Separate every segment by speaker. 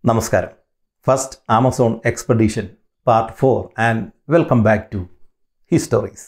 Speaker 1: നമസ്കാരം first Amazon expedition part four and welcome back to histories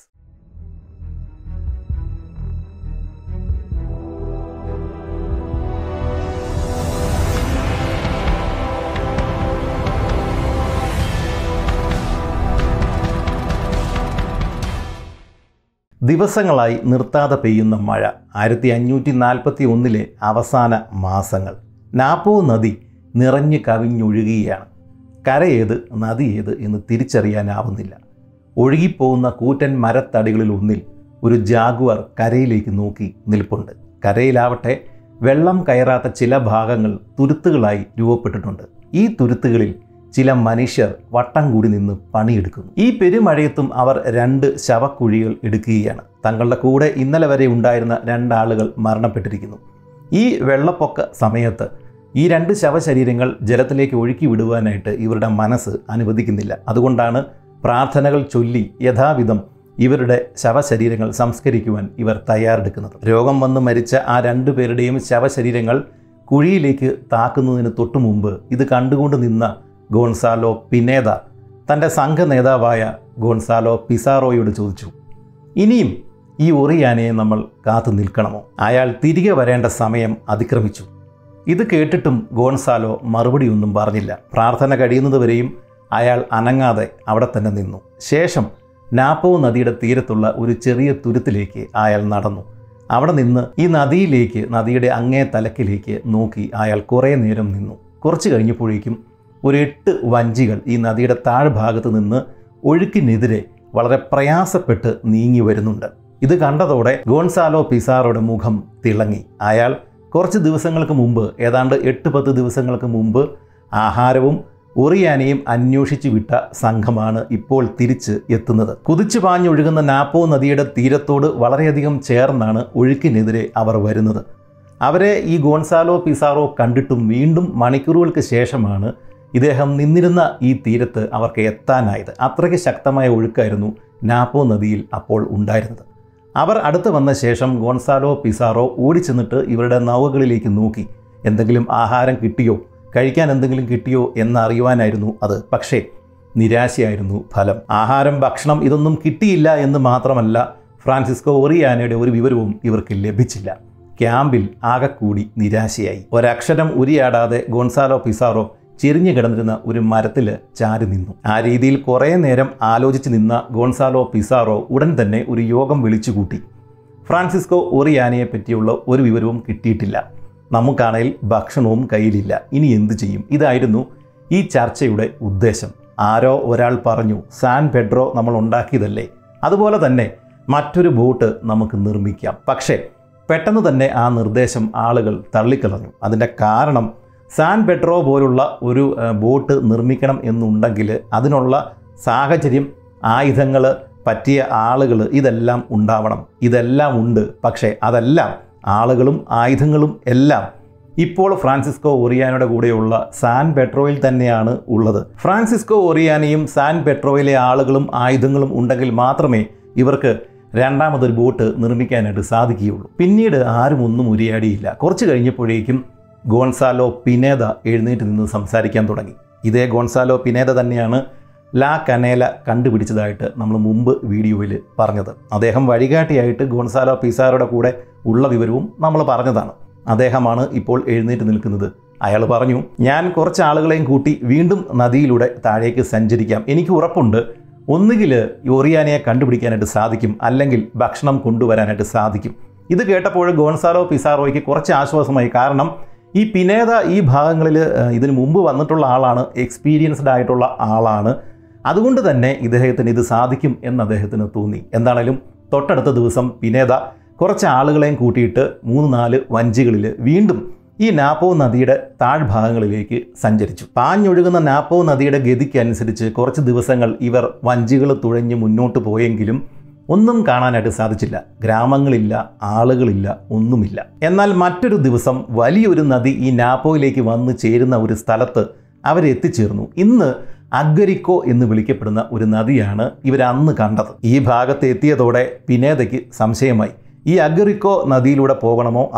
Speaker 1: ദിവസങ്ങളായി നിർത്താതെ പെയ്യുന്ന മഴ ആയിരത്തി അഞ്ഞൂറ്റി നാൽപ്പത്തി ഒന്നിലെ അവസാന മാസങ്ങൾ നാപ്പോ നദി നിറഞ്ഞു കവിഞ്ഞൊഴുകുകയാണ് കരയേത് നദി ഏത് എന്ന് തിരിച്ചറിയാനാവുന്നില്ല ഒഴുകിപ്പോകുന്ന കൂറ്റൻ മരത്തടികളിൽ ഒന്നിൽ ഒരു ജാഗുവർ കരയിലേക്ക് നോക്കി നിൽപ്പുണ്ട് കരയിലാവട്ടെ വെള്ളം കയറാത്ത ചില ഭാഗങ്ങൾ തുരുത്തുകളായി രൂപപ്പെട്ടിട്ടുണ്ട് ഈ തുരുത്തുകളിൽ ചില മനുഷ്യർ വട്ടം കൂടി നിന്ന് പണിയെടുക്കുന്നു ഈ പെരുമഴയത്തും അവർ രണ്ട് ശവക്കുഴികൾ എടുക്കുകയാണ് തങ്ങളുടെ കൂടെ ഇന്നലെ വരെ ഉണ്ടായിരുന്ന രണ്ടാളുകൾ മരണപ്പെട്ടിരിക്കുന്നു ഈ വെള്ളപ്പൊക്ക സമയത്ത് ഈ രണ്ട് ശവശരീരങ്ങൾ ജലത്തിലേക്ക് ഒഴുക്കി വിടുവാനായിട്ട് ഇവരുടെ മനസ്സ് അനുവദിക്കുന്നില്ല അതുകൊണ്ടാണ് പ്രാർത്ഥനകൾ ചൊല്ലി യഥാവിധം ഇവരുടെ ശവശരീരങ്ങൾ സംസ്കരിക്കുവാൻ ഇവർ തയ്യാറെടുക്കുന്നത് രോഗം വന്ന് മരിച്ച ആ രണ്ടു പേരുടെയും ശവശരീരങ്ങൾ കുഴിയിലേക്ക് താക്കുന്നതിന് തൊട്ടു മുമ്പ് ഇത് കണ്ടുകൊണ്ട് നിന്ന ഗോൺസാലോ പിനേത തൻ്റെ സംഘ നേതാവായ ഗോൺസാലോ പിസാറോയോട് ചോദിച്ചു ഇനിയും ഈ ഒറിയാനയെ നമ്മൾ കാത്തു നിൽക്കണമോ അയാൾ തിരികെ വരേണ്ട സമയം അതിക്രമിച്ചു ഇത് കേട്ടിട്ടും ഗോൺസാലോ മറുപടിയൊന്നും പറഞ്ഞില്ല പ്രാർത്ഥന കഴിയുന്നതുവരെയും അയാൾ അനങ്ങാതെ അവിടെ തന്നെ നിന്നു ശേഷം നാപ്പോ നദിയുടെ തീരത്തുള്ള ഒരു ചെറിയ തുരുത്തിലേക്ക് അയാൾ നടന്നു അവിടെ നിന്ന് ഈ നദിയിലേക്ക് നദിയുടെ അങ്ങേ തലക്കിലേക്ക് നോക്കി അയാൾ കുറേ നേരം നിന്നു കുറച്ച് കഴിഞ്ഞപ്പോഴേക്കും ഒരു എട്ട് വഞ്ചികൾ ഈ നദിയുടെ താഴ്ഭാഗത്ത് നിന്ന് ഒഴുക്കിനെതിരെ വളരെ പ്രയാസപ്പെട്ട് നീങ്ങി വരുന്നുണ്ട് ഇത് കണ്ടതോടെ ഗോൺസാലോ പിസാറോയുടെ മുഖം തിളങ്ങി അയാൾ കുറച്ച് ദിവസങ്ങൾക്ക് മുമ്പ് ഏതാണ്ട് എട്ട് പത്ത് ദിവസങ്ങൾക്ക് മുമ്പ് ആഹാരവും ഒറിയാനയും അന്വേഷിച്ചു വിട്ട സംഘമാണ് ഇപ്പോൾ തിരിച്ച് എത്തുന്നത് കുതിച്ചു പാഞ്ഞൊഴുകുന്ന നാപ്പോ നദിയുടെ തീരത്തോട് വളരെയധികം ചേർന്നാണ് ഒഴുക്കിനെതിരെ അവർ വരുന്നത് അവരെ ഈ ഗോൺസാലോ പിസാറോ കണ്ടിട്ടും വീണ്ടും മണിക്കൂറുകൾക്ക് ശേഷമാണ് ഇദ്ദേഹം നിന്നിരുന്ന ഈ തീരത്ത് അവർക്ക് എത്താനായത് അത്രയ്ക്ക് ശക്തമായ ഒഴുക്കായിരുന്നു നാപ്പോ നദിയിൽ അപ്പോൾ ഉണ്ടായിരുന്നത് അവർ അടുത്ത് വന്ന ശേഷം ഗോൺസാലോ പിസാറോ ഓടിച്ചെന്നിട്ട് ഇവരുടെ നൗകകളിലേക്ക് നോക്കി എന്തെങ്കിലും ആഹാരം കിട്ടിയോ കഴിക്കാൻ എന്തെങ്കിലും കിട്ടിയോ എന്നറിയുവാനായിരുന്നു അത് പക്ഷേ നിരാശയായിരുന്നു ഫലം ആഹാരം ഭക്ഷണം ഇതൊന്നും കിട്ടിയില്ല എന്ന് മാത്രമല്ല ഫ്രാൻസിസ്കോ ഒറിയാനയുടെ ഒരു വിവരവും ഇവർക്ക് ലഭിച്ചില്ല ക്യാമ്പിൽ ആകെക്കൂടി നിരാശയായി ഒരക്ഷരം ഉരിയാടാതെ ഗോൺസാലോ പിസാറോ ചെരിഞ്ഞു കിടന്നിരുന്ന ഒരു മരത്തിൽ ചാരി നിന്നു ആ രീതിയിൽ കുറേ നേരം ആലോചിച്ച് നിന്ന ഗോൺസാലോ പിസാറോ ഉടൻ തന്നെ ഒരു യോഗം വിളിച്ചുകൂട്ടി ഫ്രാൻസിസ്കോ ഒറിയാനയെ പറ്റിയുള്ള ഒരു വിവരവും കിട്ടിയിട്ടില്ല നമുക്കാണെങ്കിൽ ഭക്ഷണവും കയ്യിലില്ല ഇനി എന്തു ചെയ്യും ഇതായിരുന്നു ഈ ചർച്ചയുടെ ഉദ്ദേശം ആരോ ഒരാൾ പറഞ്ഞു സാൻ പെഡ്രോ നമ്മൾ ഉണ്ടാക്കിയതല്ലേ അതുപോലെ തന്നെ മറ്റൊരു ബോട്ട് നമുക്ക് നിർമ്മിക്കാം പക്ഷേ പെട്ടെന്ന് തന്നെ ആ നിർദ്ദേശം ആളുകൾ തള്ളിക്കളഞ്ഞു അതിൻ്റെ കാരണം സാൻ പെട്രോ പോലുള്ള ഒരു ബോട്ട് നിർമ്മിക്കണം എന്നുണ്ടെങ്കിൽ അതിനുള്ള സാഹചര്യം ആയുധങ്ങൾ പറ്റിയ ആളുകൾ ഇതെല്ലാം ഉണ്ടാവണം ഇതെല്ലാം ഉണ്ട് പക്ഷേ അതെല്ലാം ആളുകളും ആയുധങ്ങളും എല്ലാം ഇപ്പോൾ ഫ്രാൻസിസ്കോ ഒറിയാനയുടെ കൂടെയുള്ള സാൻ പെട്രോയിൽ തന്നെയാണ് ഉള്ളത് ഫ്രാൻസിസ്കോ ഒറിയാനയും സാൻ പെട്രോയിലെ ആളുകളും ആയുധങ്ങളും ഉണ്ടെങ്കിൽ മാത്രമേ ഇവർക്ക് രണ്ടാമതൊരു ബോട്ട് നിർമ്മിക്കാനായിട്ട് സാധിക്കുകയുള്ളൂ പിന്നീട് ആരും ഒന്നും ഉരിയാടിയില്ല കുറച്ച് കഴിഞ്ഞപ്പോഴേക്കും ഗോൺസാലോ പിനേത എഴുന്നേറ്റ് നിന്ന് സംസാരിക്കാൻ തുടങ്ങി ഇതേ ഗോൺസാലോ പിനേത തന്നെയാണ് ലാ കനേല കണ്ടുപിടിച്ചതായിട്ട് നമ്മൾ മുമ്പ് വീഡിയോയിൽ പറഞ്ഞത് അദ്ദേഹം വഴികാട്ടിയായിട്ട് ഗോൺസാലോ പിസാറയുടെ കൂടെ ഉള്ള വിവരവും നമ്മൾ പറഞ്ഞതാണ് അദ്ദേഹമാണ് ഇപ്പോൾ എഴുന്നേറ്റ് നിൽക്കുന്നത് അയാൾ പറഞ്ഞു ഞാൻ കുറച്ച് ആളുകളെയും കൂട്ടി വീണ്ടും നദിയിലൂടെ താഴേക്ക് സഞ്ചരിക്കാം എനിക്ക് ഉറപ്പുണ്ട് ഒന്നുകിൽ ഒറിയാനയെ കണ്ടുപിടിക്കാനായിട്ട് സാധിക്കും അല്ലെങ്കിൽ ഭക്ഷണം കൊണ്ടുവരാനായിട്ട് സാധിക്കും ഇത് കേട്ടപ്പോൾ ഗോൺസാലോ പിസാറോയ്ക്ക് കുറച്ച് ആശ്വാസമായി കാരണം ഈ പിനേത ഈ ഭാഗങ്ങളിൽ ഇതിനു മുമ്പ് വന്നിട്ടുള്ള ആളാണ് എക്സ്പീരിയൻസ്ഡ് ആയിട്ടുള്ള ആളാണ് അതുകൊണ്ട് തന്നെ ഇദ്ദേഹത്തിന് ഇത് സാധിക്കും എന്ന് അദ്ദേഹത്തിന് തോന്നി എന്താണേലും തൊട്ടടുത്ത ദിവസം പിനേത കുറച്ച് ആളുകളെയും കൂട്ടിയിട്ട് മൂന്ന് നാല് വഞ്ചികളിൽ വീണ്ടും ഈ നാപ്പോ നദിയുടെ താഴ്ഭാഗങ്ങളിലേക്ക് സഞ്ചരിച്ചു പാഞ്ഞൊഴുകുന്ന നാപ്പോ നദിയുടെ ഗതിക്കനുസരിച്ച് കുറച്ച് ദിവസങ്ങൾ ഇവർ വഞ്ചികൾ തുഴഞ്ഞ് മുന്നോട്ട് പോയെങ്കിലും ഒന്നും കാണാനായിട്ട് സാധിച്ചില്ല ഗ്രാമങ്ങളില്ല ആളുകളില്ല ഒന്നുമില്ല എന്നാൽ മറ്റൊരു ദിവസം വലിയൊരു നദി ഈ നാപ്പോയിലേക്ക് വന്ന് ചേരുന്ന ഒരു സ്ഥലത്ത് അവരെത്തിച്ചേർന്നു ഇന്ന് അഗ്കരിക്കോ എന്ന് വിളിക്കപ്പെടുന്ന ഒരു നദിയാണ് ഇവരന്ന് കണ്ടത് ഈ ഭാഗത്ത് എത്തിയതോടെ പിനേതയ്ക്ക് സംശയമായി ഈ അഗ്രിക്കോ നദിയിലൂടെ പോകണമോ അതോ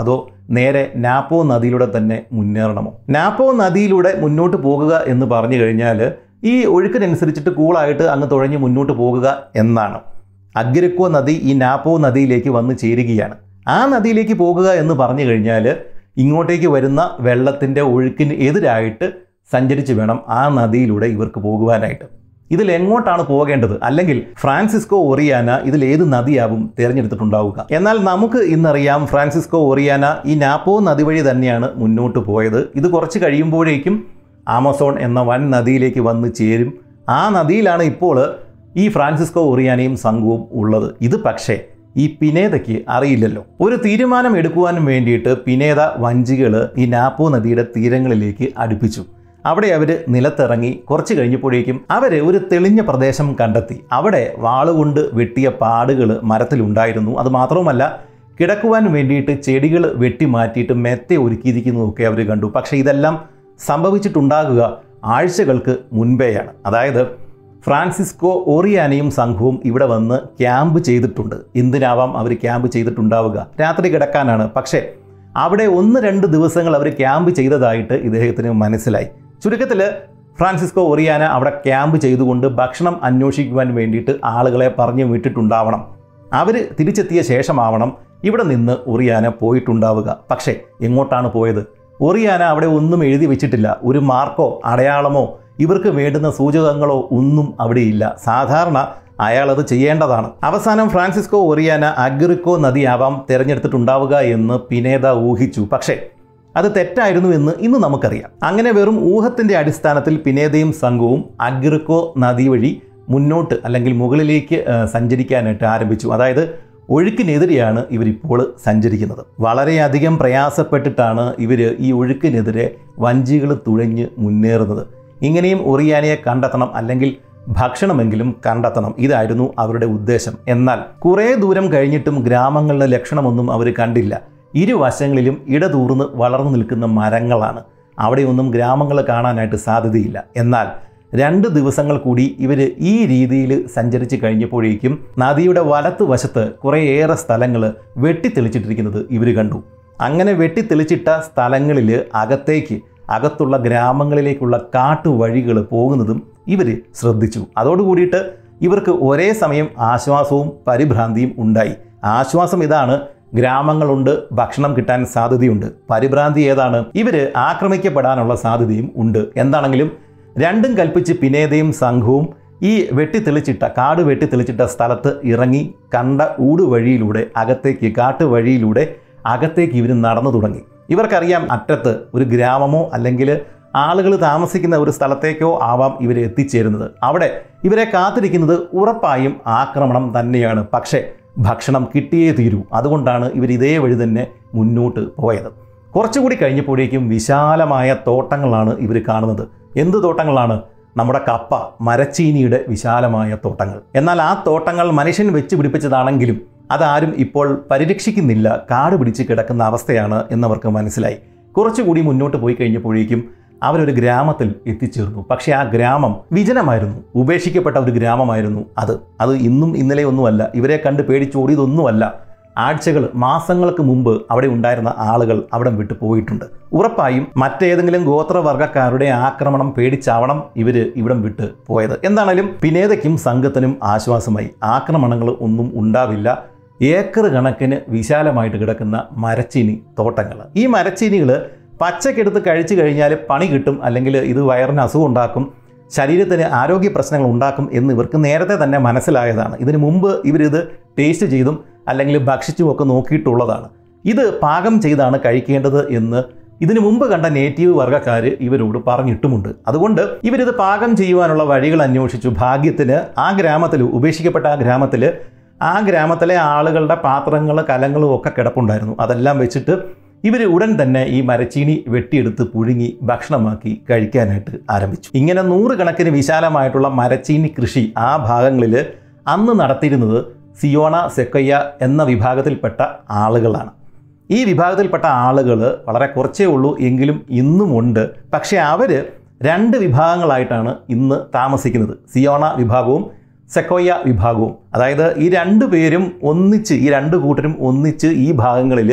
Speaker 1: നേരെ നാപ്പോ നദിയിലൂടെ തന്നെ മുന്നേറണമോ നാപ്പോ നദിയിലൂടെ മുന്നോട്ട് പോകുക എന്ന് പറഞ്ഞു കഴിഞ്ഞാൽ ഈ ഒഴുക്കിനനുസരിച്ചിട്ട് കൂളായിട്ട് അങ്ങ് തുഴഞ്ഞ് മുന്നോട്ട് പോകുക എന്നാണ് അഗ്രക്കോ നദി ഈ നാപ്പോ നദിയിലേക്ക് വന്ന് ചേരുകയാണ് ആ നദിയിലേക്ക് പോകുക എന്ന് പറഞ്ഞു കഴിഞ്ഞാൽ ഇങ്ങോട്ടേക്ക് വരുന്ന വെള്ളത്തിൻ്റെ ഒഴുക്കിന് എതിരായിട്ട് സഞ്ചരിച്ച് വേണം ആ നദിയിലൂടെ ഇവർക്ക് പോകുവാനായിട്ട് ഇതിൽ എങ്ങോട്ടാണ് പോകേണ്ടത് അല്ലെങ്കിൽ ഫ്രാൻസിസ്കോ ഒറിയാന ഇതിൽ ഏത് നദിയാവും തിരഞ്ഞെടുത്തിട്ടുണ്ടാവുക എന്നാൽ നമുക്ക് ഇന്നറിയാം ഫ്രാൻസിസ്കോ ഒറിയാന ഈ നാപ്പോ നദി വഴി തന്നെയാണ് മുന്നോട്ട് പോയത് ഇത് കുറച്ച് കഴിയുമ്പോഴേക്കും ആമസോൺ എന്ന വൻ നദിയിലേക്ക് വന്ന് ചേരും ആ നദിയിലാണ് ഇപ്പോൾ ഈ ഫ്രാൻസിസ്കോ ഒറിയാനയും സംഘവും ഉള്ളത് ഇത് പക്ഷേ ഈ പിനേതയ്ക്ക് അറിയില്ലല്ലോ ഒരു തീരുമാനം എടുക്കുവാനും വേണ്ടിയിട്ട് പിനേത വഞ്ചികൾ ഈ നാപ്പോ നദിയുടെ തീരങ്ങളിലേക്ക് അടുപ്പിച്ചു അവിടെ അവർ നിലത്തിറങ്ങി കുറച്ച് കഴിഞ്ഞപ്പോഴേക്കും അവർ ഒരു തെളിഞ്ഞ പ്രദേശം കണ്ടെത്തി അവിടെ വാളുകൊണ്ട് വെട്ടിയ പാടുകൾ മരത്തിലുണ്ടായിരുന്നു അത് മാത്രവുമല്ല കിടക്കുവാൻ വേണ്ടിയിട്ട് ചെടികൾ വെട്ടി മാറ്റിയിട്ട് മെത്തെ ഒരുക്കിയിരിക്കുന്നതൊക്കെ അവർ കണ്ടു പക്ഷേ ഇതെല്ലാം സംഭവിച്ചിട്ടുണ്ടാകുക ആഴ്ചകൾക്ക് മുൻപേയാണ് അതായത് ഫ്രാൻസിസ്കോ ഓറിയാനയും സംഘവും ഇവിടെ വന്ന് ക്യാമ്പ് ചെയ്തിട്ടുണ്ട് എന്തിനാവാം അവർ ക്യാമ്പ് ചെയ്തിട്ടുണ്ടാവുക രാത്രി കിടക്കാനാണ് പക്ഷേ അവിടെ ഒന്ന് രണ്ട് ദിവസങ്ങൾ അവർ ക്യാമ്പ് ചെയ്തതായിട്ട് ഇദ്ദേഹത്തിന് മനസ്സിലായി ചുരുക്കത്തിൽ ഫ്രാൻസിസ്കോ ഒറിയാന അവിടെ ക്യാമ്പ് ചെയ്തുകൊണ്ട് ഭക്ഷണം അന്വേഷിക്കുവാൻ വേണ്ടിയിട്ട് ആളുകളെ പറഞ്ഞു വിട്ടിട്ടുണ്ടാവണം അവർ തിരിച്ചെത്തിയ ശേഷമാവണം ഇവിടെ നിന്ന് ഒറിയാന പോയിട്ടുണ്ടാവുക പക്ഷേ എങ്ങോട്ടാണ് പോയത് ഒറിയാന അവിടെ ഒന്നും എഴുതി വെച്ചിട്ടില്ല ഒരു മാർക്കോ അടയാളമോ ഇവർക്ക് വേണ്ടുന്ന സൂചകങ്ങളോ ഒന്നും അവിടെയില്ല സാധാരണ അയാൾ അത് ചെയ്യേണ്ടതാണ് അവസാനം ഫ്രാൻസിസ്കോ ഒറിയാന അഗ്രിക്കോ നദിയാവാം തിരഞ്ഞെടുത്തിട്ടുണ്ടാവുക എന്ന് പിനേത ഊഹിച്ചു പക്ഷേ അത് തെറ്റായിരുന്നു എന്ന് ഇന്ന് നമുക്കറിയാം അങ്ങനെ വെറും ഊഹത്തിന്റെ അടിസ്ഥാനത്തിൽ പിനേതയും സംഘവും അഗ്രിക്കോ നദി വഴി മുന്നോട്ട് അല്ലെങ്കിൽ മുകളിലേക്ക് ആ, സഞ്ചരിക്കാനായിട്ട് ആരംഭിച്ചു അതായത് ഒഴുക്കിനെതിരെയാണ് ഇവരിപ്പോൾ സഞ്ചരിക്കുന്നത് വളരെയധികം പ്രയാസപ്പെട്ടിട്ടാണ് ഇവർ ഈ ഒഴുക്കിനെതിരെ വഞ്ചികൾ തുഴഞ്ഞ് മുന്നേറുന്നത് ഇങ്ങനെയും ഒറിയാനയെ കണ്ടെത്തണം അല്ലെങ്കിൽ ഭക്ഷണമെങ്കിലും കണ്ടെത്തണം ഇതായിരുന്നു അവരുടെ ഉദ്ദേശം എന്നാൽ കുറേ ദൂരം കഴിഞ്ഞിട്ടും ഗ്രാമങ്ങളുടെ ലക്ഷണമൊന്നും അവർ കണ്ടില്ല ഇരുവശങ്ങളിലും ഇടതൂർന്ന് വളർന്നു നിൽക്കുന്ന മരങ്ങളാണ് അവിടെയൊന്നും ഗ്രാമങ്ങൾ കാണാനായിട്ട് സാധ്യതയില്ല എന്നാൽ രണ്ട് ദിവസങ്ങൾ കൂടി ഇവർ ഈ രീതിയിൽ സഞ്ചരിച്ച് കഴിഞ്ഞപ്പോഴേക്കും നദിയുടെ വലത്ത് വശത്ത് കുറേയേറെ സ്ഥലങ്ങൾ വെട്ടിത്തെളിച്ചിട്ടിരിക്കുന്നത് ഇവർ കണ്ടു അങ്ങനെ വെട്ടിത്തെളിച്ചിട്ട സ്ഥലങ്ങളിൽ അകത്തേക്ക് അകത്തുള്ള ഗ്രാമങ്ങളിലേക്കുള്ള കാട്ടുവഴികൾ പോകുന്നതും ഇവർ ശ്രദ്ധിച്ചു അതോടുകൂടിയിട്ട് ഇവർക്ക് ഒരേ സമയം ആശ്വാസവും പരിഭ്രാന്തിയും ഉണ്ടായി ആശ്വാസം ഇതാണ് ഗ്രാമങ്ങളുണ്ട് ഭക്ഷണം കിട്ടാൻ സാധ്യതയുണ്ട് പരിഭ്രാന്തി ഏതാണ് ഇവര് ആക്രമിക്കപ്പെടാനുള്ള സാധ്യതയും ഉണ്ട് എന്താണെങ്കിലും രണ്ടും കൽപ്പിച്ച് പിനേതയും സംഘവും ഈ വെട്ടിത്തെളിച്ചിട്ട കാട് വെട്ടിത്തെളിച്ചിട്ട സ്ഥലത്ത് ഇറങ്ങി കണ്ട ഊടുവഴിയിലൂടെ അകത്തേക്ക് കാട്ടുവഴിയിലൂടെ അകത്തേക്ക് ഇവർ നടന്നു തുടങ്ങി ഇവർക്കറിയാം അറ്റത്ത് ഒരു ഗ്രാമമോ അല്ലെങ്കിൽ ആളുകൾ താമസിക്കുന്ന ഒരു സ്ഥലത്തേക്കോ ആവാം ഇവർ എത്തിച്ചേരുന്നത് അവിടെ ഇവരെ കാത്തിരിക്കുന്നത് ഉറപ്പായും ആക്രമണം തന്നെയാണ് പക്ഷേ ഭക്ഷണം കിട്ടിയേ തീരൂ അതുകൊണ്ടാണ് ഇവർ ഇതേ വഴി തന്നെ മുന്നോട്ട് പോയത് കുറച്ചുകൂടി കഴിഞ്ഞപ്പോഴേക്കും വിശാലമായ തോട്ടങ്ങളാണ് ഇവർ കാണുന്നത് എന്ത് തോട്ടങ്ങളാണ് നമ്മുടെ കപ്പ മരച്ചീനിയുടെ വിശാലമായ തോട്ടങ്ങൾ എന്നാൽ ആ തോട്ടങ്ങൾ മനുഷ്യൻ വെച്ച് പിടിപ്പിച്ചതാണെങ്കിലും അതാരും ഇപ്പോൾ പരിരക്ഷിക്കുന്നില്ല കാട് പിടിച്ച് കിടക്കുന്ന അവസ്ഥയാണ് എന്നവർക്ക് മനസ്സിലായി കുറച്ചുകൂടി മുന്നോട്ട് പോയി കഴിഞ്ഞപ്പോഴേക്കും അവരൊരു ഗ്രാമത്തിൽ എത്തിച്ചേർന്നു പക്ഷേ ആ ഗ്രാമം വിജനമായിരുന്നു ഉപേക്ഷിക്കപ്പെട്ട ഒരു ഗ്രാമമായിരുന്നു അത് അത് ഇന്നും ഇന്നലെ ഒന്നുമല്ല ഇവരെ കണ്ട് പേടിച്ചോടിയതൊന്നുമല്ല ആഴ്ചകൾ മാസങ്ങൾക്ക് മുമ്പ് അവിടെ ഉണ്ടായിരുന്ന ആളുകൾ അവിടെ വിട്ടു പോയിട്ടുണ്ട് ഉറപ്പായും മറ്റേതെങ്കിലും ഗോത്രവർഗക്കാരുടെ ആക്രമണം പേടിച്ചാവണം ഇവര് ഇവിടം വിട്ട് പോയത് എന്താണേലും പിനേതയ്ക്കും സംഘത്തിനും ആശ്വാസമായി ആക്രമണങ്ങൾ ഒന്നും ഉണ്ടാവില്ല ഏക്കർ കണക്കിന് വിശാലമായിട്ട് കിടക്കുന്ന മരച്ചീനി തോട്ടങ്ങൾ ഈ മരച്ചീനികൾ പച്ചക്കെടുത്ത് കഴിച്ചു കഴിഞ്ഞാൽ പണി കിട്ടും അല്ലെങ്കിൽ ഇത് വയറിന് അസുഖം ഉണ്ടാക്കും ശരീരത്തിന് ആരോഗ്യ പ്രശ്നങ്ങൾ ഉണ്ടാക്കും എന്ന് ഇവർക്ക് നേരത്തെ തന്നെ മനസ്സിലായതാണ് ഇതിനു മുമ്പ് ഇവരിത് ടേസ്റ്റ് ചെയ്തും അല്ലെങ്കിൽ ഭക്ഷിച്ചുമൊക്കെ നോക്കിയിട്ടുള്ളതാണ് ഇത് പാകം ചെയ്താണ് കഴിക്കേണ്ടത് എന്ന് ഇതിനു മുമ്പ് കണ്ട നേറ്റീവ് വർഗ്ഗക്കാർ ഇവരോട് പറഞ്ഞിട്ടുമുണ്ട് അതുകൊണ്ട് ഇവരിത് പാകം ചെയ്യുവാനുള്ള വഴികൾ അന്വേഷിച്ചു ഭാഗ്യത്തിന് ആ ഗ്രാമത്തിൽ ഉപേക്ഷിക്കപ്പെട്ട ആ ഗ്രാമത്തിൽ ആ ഗ്രാമത്തിലെ ആളുകളുടെ പാത്രങ്ങൾ കലങ്ങളും ഒക്കെ കിടപ്പുണ്ടായിരുന്നു അതെല്ലാം വെച്ചിട്ട് ഇവർ ഉടൻ തന്നെ ഈ മരച്ചീനി വെട്ടിയെടുത്ത് പുഴുങ്ങി ഭക്ഷണമാക്കി കഴിക്കാനായിട്ട് ആരംഭിച്ചു ഇങ്ങനെ നൂറുകണക്കിന് വിശാലമായിട്ടുള്ള മരച്ചീനി കൃഷി ആ ഭാഗങ്ങളിൽ അന്ന് നടത്തിയിരുന്നത് സിയോണ സെക്കയ്യ എന്ന വിഭാഗത്തിൽപ്പെട്ട ആളുകളാണ് ഈ വിഭാഗത്തിൽപ്പെട്ട ആളുകൾ വളരെ കുറച്ചേ ഉള്ളൂ എങ്കിലും ഇന്നും ഉണ്ട് പക്ഷേ അവർ രണ്ട് വിഭാഗങ്ങളായിട്ടാണ് ഇന്ന് താമസിക്കുന്നത് സിയോണ വിഭാഗവും സെക്കോയ വിഭാഗവും അതായത് ഈ രണ്ട് പേരും ഒന്നിച്ച് ഈ രണ്ട് കൂട്ടരും ഒന്നിച്ച് ഈ ഭാഗങ്ങളിൽ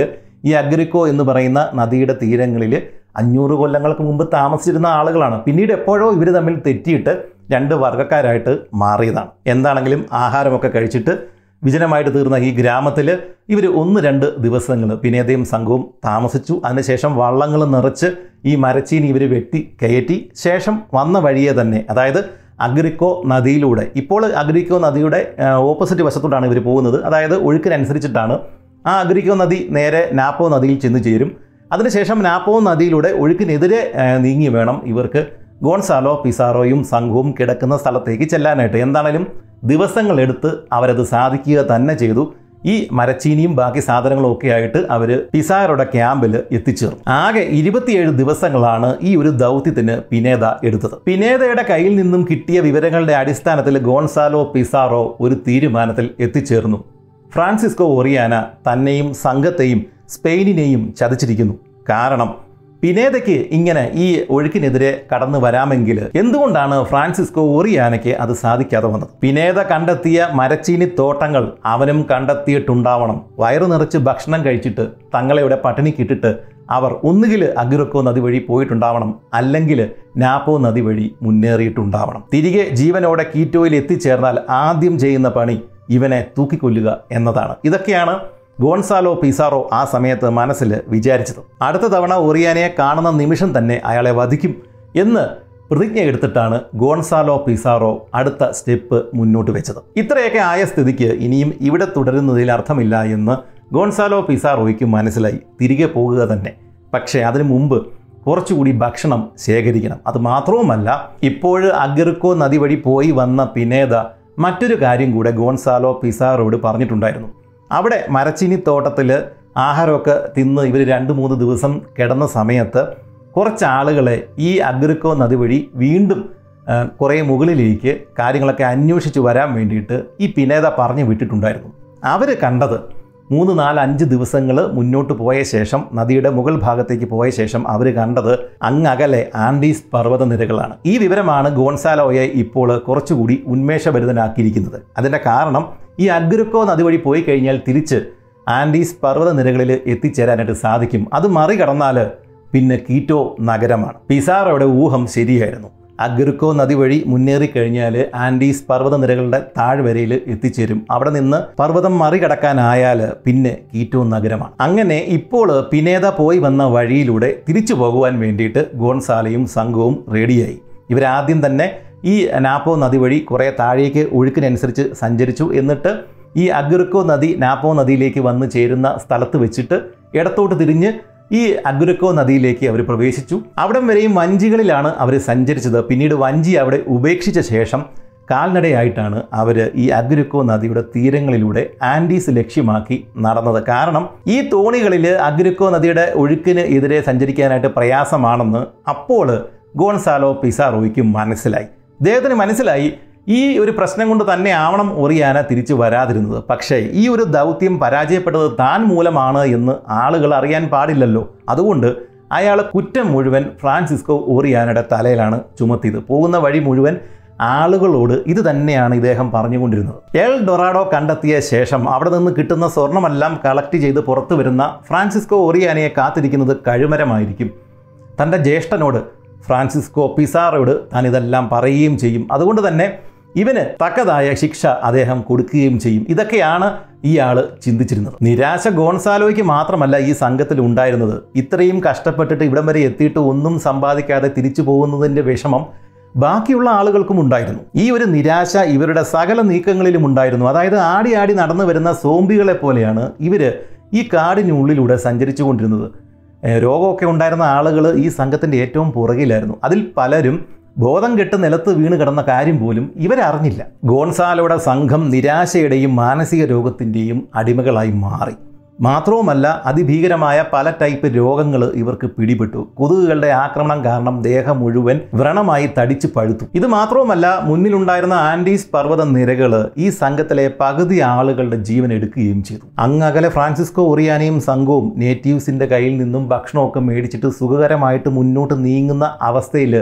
Speaker 1: ഈ അഗ്രിക്കോ എന്ന് പറയുന്ന നദിയുടെ തീരങ്ങളിൽ അഞ്ഞൂറ് കൊല്ലങ്ങൾക്ക് മുമ്പ് താമസിച്ചിരുന്ന ആളുകളാണ് പിന്നീട് എപ്പോഴോ ഇവർ തമ്മിൽ തെറ്റിയിട്ട് രണ്ട് വർഗ്ഗക്കാരായിട്ട് മാറിയതാണ് എന്താണെങ്കിലും ആഹാരമൊക്കെ കഴിച്ചിട്ട് വിജനമായിട്ട് തീർന്ന ഈ ഗ്രാമത്തിൽ ഇവർ ഒന്ന് രണ്ട് ദിവസങ്ങൾ പിന്നേതയും സംഘവും താമസിച്ചു അതിനുശേഷം വള്ളങ്ങൾ നിറച്ച് ഈ മരച്ചീനി ഇവർ വെട്ടി കയറ്റി ശേഷം വന്ന വഴിയെ തന്നെ അതായത് അഗ്രിക്കോ നദിയിലൂടെ ഇപ്പോൾ അഗ്രിക്കോ നദിയുടെ ഓപ്പോസിറ്റ് വശത്തോട്ടാണ് ഇവർ പോകുന്നത് അതായത് ഒഴുക്കിനനുസരിച്ചിട്ടാണ് ആ അഗ്രിക്കോ നദി നേരെ നാപ്പോ നദിയിൽ ചെന്ന് ചേരും അതിനുശേഷം നാപ്പോ നദിയിലൂടെ ഒഴുക്കിനെതിരെ ആ, നീങ്ങി വേണം ഇവർക്ക് ഗോൺസാലോ പിസാറോയും സംഘവും കിടക്കുന്ന സ്ഥലത്തേക്ക് ചെല്ലാനായിട്ട് എന്താണേലും ദിവസങ്ങളെടുത്ത് അവരത് സാധിക്കുക തന്നെ ചെയ്തു ഈ മരച്ചീനിയും ബാക്കി സാധനങ്ങളും ഒക്കെ ആയിട്ട് അവർ പിസാറുടെ ക്യാമ്പിൽ എത്തിച്ചേർന്നു ആകെ ഇരുപത്തിയേഴ് ദിവസങ്ങളാണ് ഈ ഒരു ദൗത്യത്തിന് പിനേത എടുത്തത് പിനേതയുടെ കയ്യിൽ നിന്നും കിട്ടിയ വിവരങ്ങളുടെ അടിസ്ഥാനത്തിൽ ഗോൺസാലോ പിസാറോ ഒരു തീരുമാനത്തിൽ എത്തിച്ചേർന്നു ഫ്രാൻസിസ്കോ ഒറിയാന തന്നെയും സംഘത്തെയും സ്പെയിനിനെയും ചതിച്ചിരിക്കുന്നു കാരണം പിനേതയ്ക്ക് ഇങ്ങനെ ഈ ഒഴുക്കിനെതിരെ കടന്നു വരാമെങ്കിൽ എന്തുകൊണ്ടാണ് ഫ്രാൻസിസ്കോ ഒറിയാനയ്ക്ക് അത് സാധിക്കാതെ വന്നത് പിനേത കണ്ടെത്തിയ മരച്ചീനി തോട്ടങ്ങൾ അവനും കണ്ടെത്തിയിട്ടുണ്ടാവണം വയറു നിറച്ച് ഭക്ഷണം കഴിച്ചിട്ട് തങ്ങളെ ഇവിടെ പട്ടിണിക്കിട്ടിട്ട് അവർ ഒന്നുകിൽ അഗിറക്കോ നദി വഴി പോയിട്ടുണ്ടാവണം അല്ലെങ്കിൽ നാപ്പോ നദി വഴി മുന്നേറിയിട്ടുണ്ടാവണം തിരികെ ജീവനോടെ കീറ്റോയിൽ എത്തിച്ചേർന്നാൽ ആദ്യം ചെയ്യുന്ന പണി ഇവനെ തൂക്കിക്കൊല്ലുക എന്നതാണ് ഇതൊക്കെയാണ് ഗോൺസാലോ പിസാറോ ആ സമയത്ത് മനസ്സിൽ വിചാരിച്ചത് അടുത്ത തവണ ഒറിയാനയെ കാണുന്ന നിമിഷം തന്നെ അയാളെ വധിക്കും എന്ന് പ്രതിജ്ഞ എടുത്തിട്ടാണ് ഗോൺസാലോ പിസാറോ അടുത്ത സ്റ്റെപ്പ് മുന്നോട്ട് വെച്ചത് ഇത്രയൊക്കെ ആയ സ്ഥിതിക്ക് ഇനിയും ഇവിടെ തുടരുന്നതിൽ അർത്ഥമില്ല എന്ന് ഗോൺസാലോ പിസാറോയ്ക്ക് മനസ്സിലായി തിരികെ പോകുക തന്നെ പക്ഷേ അതിനു മുമ്പ് കുറച്ചുകൂടി ഭക്ഷണം ശേഖരിക്കണം അത് മാത്രവുമല്ല ഇപ്പോഴ് അഗിർക്കോ നദി വഴി പോയി വന്ന പിനേത മറ്റൊരു കാര്യം കൂടെ ഗോൺസാലോ പിസാറോട് പറഞ്ഞിട്ടുണ്ടായിരുന്നു അവിടെ മരച്ചീനി തോട്ടത്തിൽ ആഹാരമൊക്കെ തിന്ന് ഇവർ രണ്ട് മൂന്ന് ദിവസം കിടന്ന സമയത്ത് കുറച്ച് ആളുകളെ ഈ അഗ്രിക്കോ നദി വഴി വീണ്ടും ആ, കുറേ മുകളിലേക്ക് കാര്യങ്ങളൊക്കെ അന്വേഷിച്ച് വരാൻ വേണ്ടിയിട്ട് ഈ പിനേത പറഞ്ഞു വിട്ടിട്ടുണ്ടായിരുന്നു അവർ കണ്ടത് മൂന്ന് നാല് അഞ്ച് ദിവസങ്ങൾ മുന്നോട്ട് പോയ ശേഷം നദിയുടെ മുകൾ ഭാഗത്തേക്ക് പോയ ശേഷം അവർ കണ്ടത് അങ്ങകലെ ആൻഡീസ് പർവ്വത നിരകളാണ് ഈ വിവരമാണ് ഗോൺസാലോയെ ഇപ്പോൾ കുറച്ചുകൂടി ഉന്മേഷഭരിതനാക്കിയിരിക്കുന്നത് അതിൻ്റെ കാരണം ഈ അഗ്രുക്കോ നദി വഴി പോയി കഴിഞ്ഞാൽ തിരിച്ച് ആൻഡീസ് പർവ്വത നിരകളിൽ എത്തിച്ചേരാനായിട്ട് സാധിക്കും അത് മറികടന്നാൽ പിന്നെ കീറ്റോ നഗരമാണ് പിസാറോയുടെ ഊഹം ശരിയായിരുന്നു അഗ്രുക്കോ നദി വഴി മുന്നേറിക്കഴിഞ്ഞാൽ ആൻഡീസ് പർവ്വത നിരകളുടെ താഴ്വരയിൽ എത്തിച്ചേരും അവിടെ നിന്ന് പർവ്വതം മറികടക്കാനായാൽ പിന്നെ കീറ്റോ നഗരമാണ് അങ്ങനെ ഇപ്പോൾ പിനേത പോയി വന്ന വഴിയിലൂടെ തിരിച്ചു പോകുവാൻ വേണ്ടിയിട്ട് ഗോൺസാലയും സംഘവും റെഡിയായി ഇവരാദ്യം തന്നെ ഈ നാപ്പോ നദി വഴി കുറേ താഴേക്ക് ഒഴുക്കിനനുസരിച്ച് സഞ്ചരിച്ചു എന്നിട്ട് ഈ അഗുർക്കോ നദി നാപ്പോ നദിയിലേക്ക് വന്ന് ചേരുന്ന സ്ഥലത്ത് വെച്ചിട്ട് ഇടത്തോട്ട് തിരിഞ്ഞ് ഈ അഗുരക്കോ നദിയിലേക്ക് അവർ പ്രവേശിച്ചു അവിടം വരെയും വഞ്ചികളിലാണ് അവർ സഞ്ചരിച്ചത് പിന്നീട് വഞ്ചി അവിടെ ഉപേക്ഷിച്ച ശേഷം കാൽനടയായിട്ടാണ് അവർ ഈ അഗുരക്കോ നദിയുടെ തീരങ്ങളിലൂടെ ആൻഡീസ് ലക്ഷ്യമാക്കി നടന്നത് കാരണം ഈ തോണികളിൽ അഗുരക്കോ നദിയുടെ ഒഴുക്കിന് എതിരെ സഞ്ചരിക്കാനായിട്ട് പ്രയാസമാണെന്ന് അപ്പോൾ ഗോൺസാലോ പിസാറോയ്ക്ക് മനസ്സിലായി അദ്ദേഹത്തിന് മനസ്സിലായി ഈ ഒരു പ്രശ്നം കൊണ്ട് തന്നെ ആവണം ഒറിയാന തിരിച്ചു വരാതിരുന്നത് പക്ഷേ ഈ ഒരു ദൗത്യം പരാജയപ്പെട്ടത് താൻ മൂലമാണ് എന്ന് ആളുകൾ അറിയാൻ പാടില്ലല്ലോ അതുകൊണ്ട് അയാൾ കുറ്റം മുഴുവൻ ഫ്രാൻസിസ്കോ ഓറിയാനയുടെ തലയിലാണ് ചുമത്തിയത് പോകുന്ന വഴി മുഴുവൻ ആളുകളോട് ഇത് തന്നെയാണ് ഇദ്ദേഹം പറഞ്ഞുകൊണ്ടിരുന്നത് എൽ ഡൊറാഡോ കണ്ടെത്തിയ ശേഷം അവിടെ നിന്ന് കിട്ടുന്ന സ്വർണമെല്ലാം കളക്ട് ചെയ്ത് പുറത്തു വരുന്ന ഫ്രാൻസിസ്കോ ഒറിയാനയെ കാത്തിരിക്കുന്നത് കഴുമരമായിരിക്കും തൻ്റെ ജ്യേഷ്ഠനോട് ഫ്രാൻസിസ്കോ പിസാറോട് താൻ ഇതെല്ലാം പറയുകയും ചെയ്യും അതുകൊണ്ട് തന്നെ ഇവന് തക്കതായ ശിക്ഷ അദ്ദേഹം കൊടുക്കുകയും ചെയ്യും ഇതൊക്കെയാണ് ഇയാൾ ചിന്തിച്ചിരുന്നത് നിരാശ ഗോൺസാലോയ്ക്ക് മാത്രമല്ല ഈ സംഘത്തിൽ ഉണ്ടായിരുന്നത് ഇത്രയും കഷ്ടപ്പെട്ടിട്ട് ഇവിടം വരെ എത്തിയിട്ട് ഒന്നും സമ്പാദിക്കാതെ തിരിച്ചു പോകുന്നതിൻ്റെ വിഷമം ബാക്കിയുള്ള ആളുകൾക്കും ഉണ്ടായിരുന്നു ഈ ഒരു നിരാശ ഇവരുടെ സകല നീക്കങ്ങളിലും ഉണ്ടായിരുന്നു അതായത് ആടി ആടി നടന്നു വരുന്ന സോംബികളെ പോലെയാണ് ഇവർ ഈ കാടിനുള്ളിലൂടെ സഞ്ചരിച്ചു കൊണ്ടിരുന്നത് ഏഹ് രോഗമൊക്കെ ഉണ്ടായിരുന്ന ആളുകൾ ഈ സംഘത്തിൻ്റെ ഏറ്റവും പുറകിലായിരുന്നു അതിൽ പലരും ബോധം കെട്ട് നിലത്ത് വീണ് കിടന്ന കാര്യം പോലും ഇവരറിഞ്ഞില്ല ഗോൺസാലോയുടെ സംഘം നിരാശയുടെയും മാനസിക രോഗത്തിൻ്റെയും അടിമകളായി മാറി മാത്രവുമല്ല അതിഭീകരമായ പല ടൈപ്പ് രോഗങ്ങൾ ഇവർക്ക് പിടിപെട്ടു കൊതുകുകളുടെ ആക്രമണം കാരണം ദേഹം മുഴുവൻ വ്രണമായി തടിച്ചു പഴുത്തു ഇത് മാത്രവുമല്ല മുന്നിലുണ്ടായിരുന്ന ആൻഡീസ് പർവ്വത നിരകൾ ഈ സംഘത്തിലെ പകുതി ആളുകളുടെ ജീവൻ എടുക്കുകയും ചെയ്തു അങ്ങകലെ ഫ്രാൻസിസ്കോ ഒറിയാനയും സംഘവും നേറ്റീവ്സിന്റെ കയ്യിൽ നിന്നും ഭക്ഷണമൊക്കെ മേടിച്ചിട്ട് സുഖകരമായിട്ട് മുന്നോട്ട് നീങ്ങുന്ന അവസ്ഥയിൽ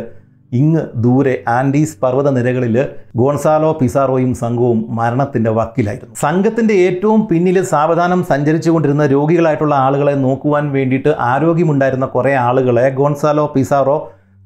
Speaker 1: ഇങ്ങ് ദൂരെ ആൻഡീസ് പർവ്വത നിരകളിൽ ഗോൺസാലോ പിസാറോയും സംഘവും മരണത്തിന്റെ വക്കിലായിരുന്നു സംഘത്തിന്റെ ഏറ്റവും പിന്നിൽ സാവധാനം സഞ്ചരിച്ചുകൊണ്ടിരുന്ന രോഗികളായിട്ടുള്ള ആളുകളെ നോക്കുവാൻ വേണ്ടിയിട്ട് ആരോഗ്യമുണ്ടായിരുന്ന കുറേ ആളുകളെ ഗോൺസാലോ പിസാറോ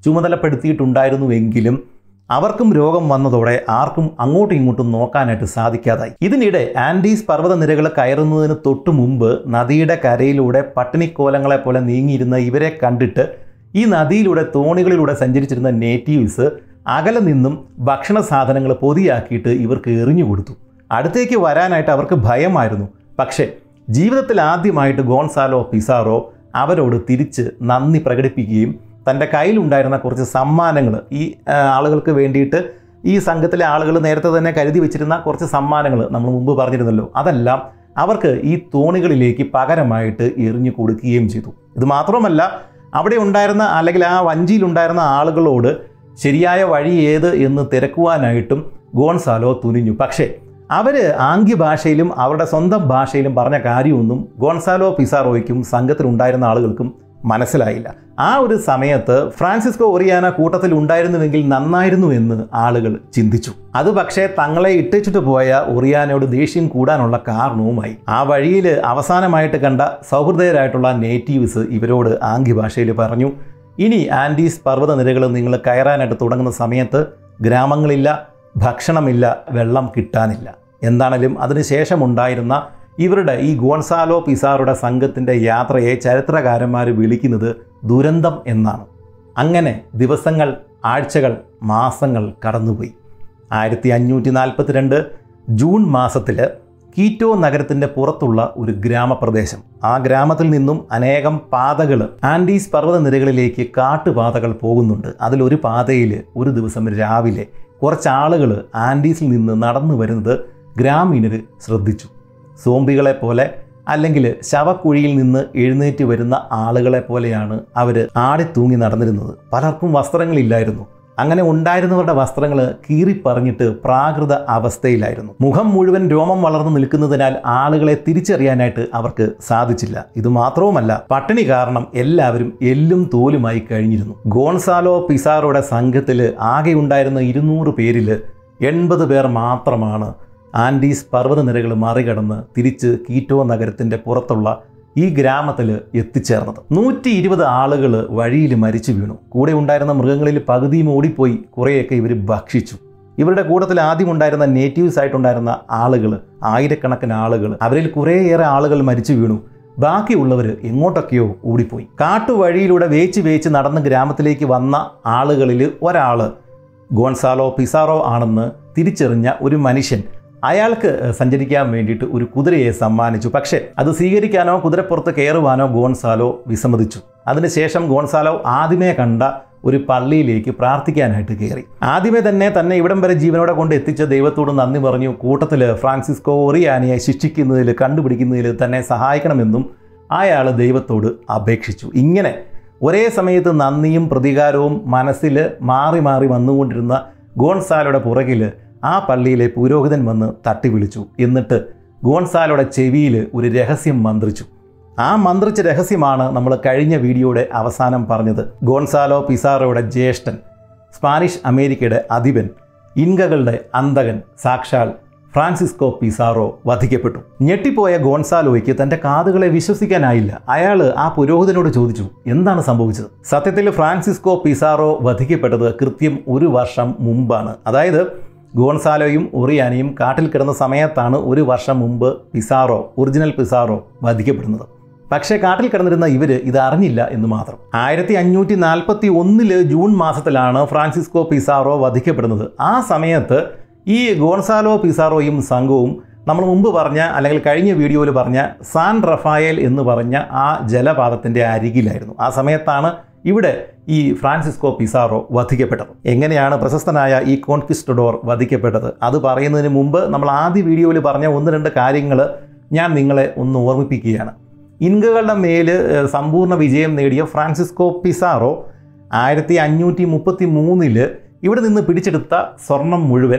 Speaker 1: ചുമതലപ്പെടുത്തിയിട്ടുണ്ടായിരുന്നുവെങ്കിലും അവർക്കും രോഗം വന്നതോടെ ആർക്കും അങ്ങോട്ടും ഇങ്ങോട്ടും നോക്കാനായിട്ട് സാധിക്കാതായി ഇതിനിടെ ആൻഡീസ് പർവ്വത നിരകൾ കയറുന്നതിന് തൊട്ടു മുമ്പ് നദിയുടെ കരയിലൂടെ പട്ടിണിക്കോലങ്ങളെ പോലെ നീങ്ങിയിരുന്ന ഇവരെ കണ്ടിട്ട് ഈ നദിയിലൂടെ തോണികളിലൂടെ സഞ്ചരിച്ചിരുന്ന നേറ്റീവ്സ് അകലെ നിന്നും ഭക്ഷണ സാധനങ്ങൾ പൊതിയാക്കിയിട്ട് ഇവർക്ക് എറിഞ്ഞു കൊടുത്തു അടുത്തേക്ക് വരാനായിട്ട് അവർക്ക് ഭയമായിരുന്നു പക്ഷേ ജീവിതത്തിൽ ആദ്യമായിട്ട് ഗോൺസാലോ പിസാറോ അവരോട് തിരിച്ച് നന്ദി പ്രകടിപ്പിക്കുകയും തൻ്റെ കയ്യിലുണ്ടായിരുന്ന കുറച്ച് സമ്മാനങ്ങൾ ഈ ആ, ആളുകൾക്ക് വേണ്ടിയിട്ട് ഈ സംഘത്തിലെ ആളുകൾ നേരത്തെ തന്നെ കരുതി വെച്ചിരുന്ന കുറച്ച് സമ്മാനങ്ങൾ നമ്മൾ മുമ്പ് പറഞ്ഞിരുന്നല്ലോ അതെല്ലാം അവർക്ക് ഈ തോണികളിലേക്ക് പകരമായിട്ട് എറിഞ്ഞു കൊടുക്കുകയും ചെയ്തു ഇത് മാത്രമല്ല അവിടെ ഉണ്ടായിരുന്ന അല്ലെങ്കിൽ ആ വഞ്ചിയിലുണ്ടായിരുന്ന ആളുകളോട് ശരിയായ വഴി ഏത് എന്ന് തിരക്കുവാനായിട്ടും ഗോൺസാലോ തുനിഞ്ഞു പക്ഷേ അവർ ആംഗ്യ ഭാഷയിലും അവരുടെ സ്വന്തം ഭാഷയിലും പറഞ്ഞ കാര്യമൊന്നും ഗോൺസാലോ പിസാറോയ്ക്കും സംഘത്തിലുണ്ടായിരുന്ന ആളുകൾക്കും മനസ്സിലായില്ല ആ ഒരു സമയത്ത് ഫ്രാൻസിസ്കോ ഒറിയാന കൂട്ടത്തിൽ ഉണ്ടായിരുന്നുവെങ്കിൽ നന്നായിരുന്നു എന്ന് ആളുകൾ ചിന്തിച്ചു അത് പക്ഷേ തങ്ങളെ ഇട്ടിച്ചിട്ട് പോയ ഒറിയാനയോട് ദേഷ്യം കൂടാനുള്ള കാരണവുമായി ആ വഴിയിൽ അവസാനമായിട്ട് കണ്ട സൗഹൃദയരായിട്ടുള്ള നേറ്റീവ്സ് ഇവരോട് ആംഗ്യ ഭാഷയിൽ പറഞ്ഞു ഇനി ആൻഡീസ് പർവ്വത നിരകൾ നിങ്ങൾ കയറാനായിട്ട് തുടങ്ങുന്ന സമയത്ത് ഗ്രാമങ്ങളില്ല ഭക്ഷണമില്ല വെള്ളം കിട്ടാനില്ല എന്താണേലും അതിനുശേഷം ഉണ്ടായിരുന്ന ഇവരുടെ ഈ ഗോൺസാലോ പിസാറുടെ സംഘത്തിൻ്റെ യാത്രയെ ചരിത്രകാരന്മാർ വിളിക്കുന്നത് ദുരന്തം എന്നാണ് അങ്ങനെ ദിവസങ്ങൾ ആഴ്ചകൾ മാസങ്ങൾ കടന്നുപോയി ആയിരത്തി അഞ്ഞൂറ്റി നാൽപ്പത്തിരണ്ട് ജൂൺ മാസത്തിൽ കീറ്റോ നഗരത്തിൻ്റെ പുറത്തുള്ള ഒരു ഗ്രാമപ്രദേശം ആ ഗ്രാമത്തിൽ നിന്നും അനേകം പാതകൾ ആൻഡീസ് പർവ്വത നിരകളിലേക്ക് കാട്ടുപാതകൾ പോകുന്നുണ്ട് അതിലൊരു പാതയിൽ ഒരു ദിവസം രാവിലെ കുറച്ച് ആളുകൾ ആൻഡീസിൽ നിന്ന് നടന്നു വരുന്നത് ഗ്രാമീണർ ശ്രദ്ധിച്ചു സോംബികളെ പോലെ അല്ലെങ്കിൽ ശവക്കുഴിയിൽ നിന്ന് എഴുന്നേറ്റ് വരുന്ന ആളുകളെ പോലെയാണ് അവർ ആടിത്തൂങ്ങി നടന്നിരുന്നത് പലർക്കും വസ്ത്രങ്ങളില്ലായിരുന്നു അങ്ങനെ ഉണ്ടായിരുന്നവരുടെ വസ്ത്രങ്ങൾ കീറിപ്പറഞ്ഞിട്ട് പ്രാകൃത അവസ്ഥയിലായിരുന്നു മുഖം മുഴുവൻ രോമം വളർന്നു നിൽക്കുന്നതിനാൽ ആളുകളെ തിരിച്ചറിയാനായിട്ട് അവർക്ക് സാധിച്ചില്ല ഇത് മാത്രവുമല്ല പട്ടിണി കാരണം എല്ലാവരും എല്ലും തോലുമായി കഴിഞ്ഞിരുന്നു ഗോൺസാലോ പിസാറോയുടെ സംഘത്തിൽ ആകെ ഉണ്ടായിരുന്ന ഇരുന്നൂറ് പേരിൽ എൺപത് പേർ മാത്രമാണ് ആൻഡീസ് പർവ്വതനിരകൾ മറികടന്ന് തിരിച്ച് കീറ്റോ നഗരത്തിൻ്റെ പുറത്തുള്ള ഈ ഗ്രാമത്തിൽ എത്തിച്ചേർന്നത് നൂറ്റി ഇരുപത് ആളുകൾ വഴിയിൽ മരിച്ചു വീണു കൂടെ ഉണ്ടായിരുന്ന മൃഗങ്ങളിൽ പകുതിയും ഓടിപ്പോയി കുറേയൊക്കെ ഇവർ ഭക്ഷിച്ചു ഇവരുടെ കൂട്ടത്തിൽ ആദ്യം ഉണ്ടായിരുന്ന നേറ്റീവ്സ് ആയിട്ടുണ്ടായിരുന്ന ആളുകൾ ആയിരക്കണക്കിന് ആളുകൾ അവരിൽ കുറേയേറെ ആളുകൾ മരിച്ചു വീണു ബാക്കിയുള്ളവർ എങ്ങോട്ടൊക്കെയോ ഓടിപ്പോയി കാട്ടുവഴിയിലൂടെ വേച്ച് വേച്ച് നടന്ന് ഗ്രാമത്തിലേക്ക് വന്ന ആളുകളിൽ ഒരാൾ ഗോൺസാലോ പിസാറോ ആണെന്ന് തിരിച്ചറിഞ്ഞ ഒരു മനുഷ്യൻ അയാൾക്ക് സഞ്ചരിക്കാൻ വേണ്ടിയിട്ട് ഒരു കുതിരയെ സമ്മാനിച്ചു പക്ഷേ അത് സ്വീകരിക്കാനോ കുതിരപ്പുറത്ത് കയറുവാനോ ഗോൺസാലോ വിസമ്മതിച്ചു അതിനുശേഷം ഗോൺസാലോ ആദ്യമേ കണ്ട ഒരു പള്ളിയിലേക്ക് പ്രാർത്ഥിക്കാനായിട്ട് കയറി ആദ്യമേ തന്നെ തന്നെ ഇവിടം വരെ ജീവനോടെ കൊണ്ട് എത്തിച്ച ദൈവത്തോട് നന്ദി പറഞ്ഞു കൂട്ടത്തിൽ ഫ്രാൻസിസ്കോ ഒറിയാനിയെ ശിക്ഷിക്കുന്നതിൽ കണ്ടുപിടിക്കുന്നതിൽ തന്നെ സഹായിക്കണമെന്നും അയാൾ ദൈവത്തോട് അപേക്ഷിച്ചു ഇങ്ങനെ ഒരേ സമയത്ത് നന്ദിയും പ്രതികാരവും മനസ്സിൽ മാറി മാറി വന്നുകൊണ്ടിരുന്ന ഗോൺസാലോയുടെ പുറകിൽ ആ പള്ളിയിലെ പുരോഹിതൻ വന്ന് തട്ടി വിളിച്ചു എന്നിട്ട് ഗോൺസാലോയുടെ ചെവിയിൽ ഒരു രഹസ്യം മന്ത്രിച്ചു ആ മന്ത്രിച്ച രഹസ്യമാണ് നമ്മൾ കഴിഞ്ഞ വീഡിയോയുടെ അവസാനം പറഞ്ഞത് ഗോൺസാലോ പിസാറോയുടെ ജ്യേഷ്ഠൻ സ്പാനിഷ് അമേരിക്കയുടെ അധിപൻ ഇൻകകളുടെ അന്തകൻ സാക്ഷാൽ ഫ്രാൻസിസ്കോ പിസാറോ വധിക്കപ്പെട്ടു ഞെട്ടിപ്പോയ ഗോൺസാലോയ്ക്ക് തൻ്റെ കാതുകളെ വിശ്വസിക്കാനായില്ല അയാൾ ആ പുരോഹിതനോട് ചോദിച്ചു എന്താണ് സംഭവിച്ചത് സത്യത്തിൽ ഫ്രാൻസിസ്കോ പിസാറോ വധിക്കപ്പെട്ടത് കൃത്യം ഒരു വർഷം മുമ്പാണ് അതായത് ഗോൺസാലോയും ഒറിയാനയും കാട്ടിൽ കിടന്ന സമയത്താണ് ഒരു വർഷം മുമ്പ് പിസാറോ ഒറിജിനൽ പിസാറോ വധിക്കപ്പെടുന്നത് പക്ഷേ കാട്ടിൽ കിടന്നിരുന്ന ഇവർ ഇത് അറിഞ്ഞില്ല എന്ന് മാത്രം ആയിരത്തി അഞ്ഞൂറ്റി നാൽപ്പത്തി ഒന്നില് ജൂൺ മാസത്തിലാണ് ഫ്രാൻസിസ്കോ പിസാറോ വധിക്കപ്പെടുന്നത് ആ സമയത്ത് ഈ ഗോൺസാലോ പിസാറോയും സംഘവും നമ്മൾ മുമ്പ് പറഞ്ഞ അല്ലെങ്കിൽ കഴിഞ്ഞ വീഡിയോയിൽ പറഞ്ഞ സാൻ റഫായേൽ എന്ന് പറഞ്ഞ ആ ജലപാതത്തിൻ്റെ അരികിലായിരുന്നു ആ സമയത്താണ് ഇവിടെ ഈ ഫ്രാൻസിസ്കോ പിസാറോ വധിക്കപ്പെട്ടത് എങ്ങനെയാണ് പ്രശസ്തനായ ഈ കോൺക്വിസ്റ്റഡോർ വധിക്കപ്പെട്ടത് അത് പറയുന്നതിന് മുമ്പ് നമ്മൾ ആദ്യ വീഡിയോയിൽ പറഞ്ഞ ഒന്ന് രണ്ട് കാര്യങ്ങൾ ഞാൻ നിങ്ങളെ ഒന്ന് ഓർമ്മിപ്പിക്കുകയാണ് ഇൻകകളുടെ മേൽ ഏഹ്, സമ്പൂർണ്ണ വിജയം നേടിയ ഫ്രാൻസിസ്കോ പിസാറോ ആയിരത്തി അഞ്ഞൂറ്റി മുപ്പത്തി മൂന്നില് ഇവിടെ നിന്ന് പിടിച്ചെടുത്ത സ്വർണം മുഴുവൻ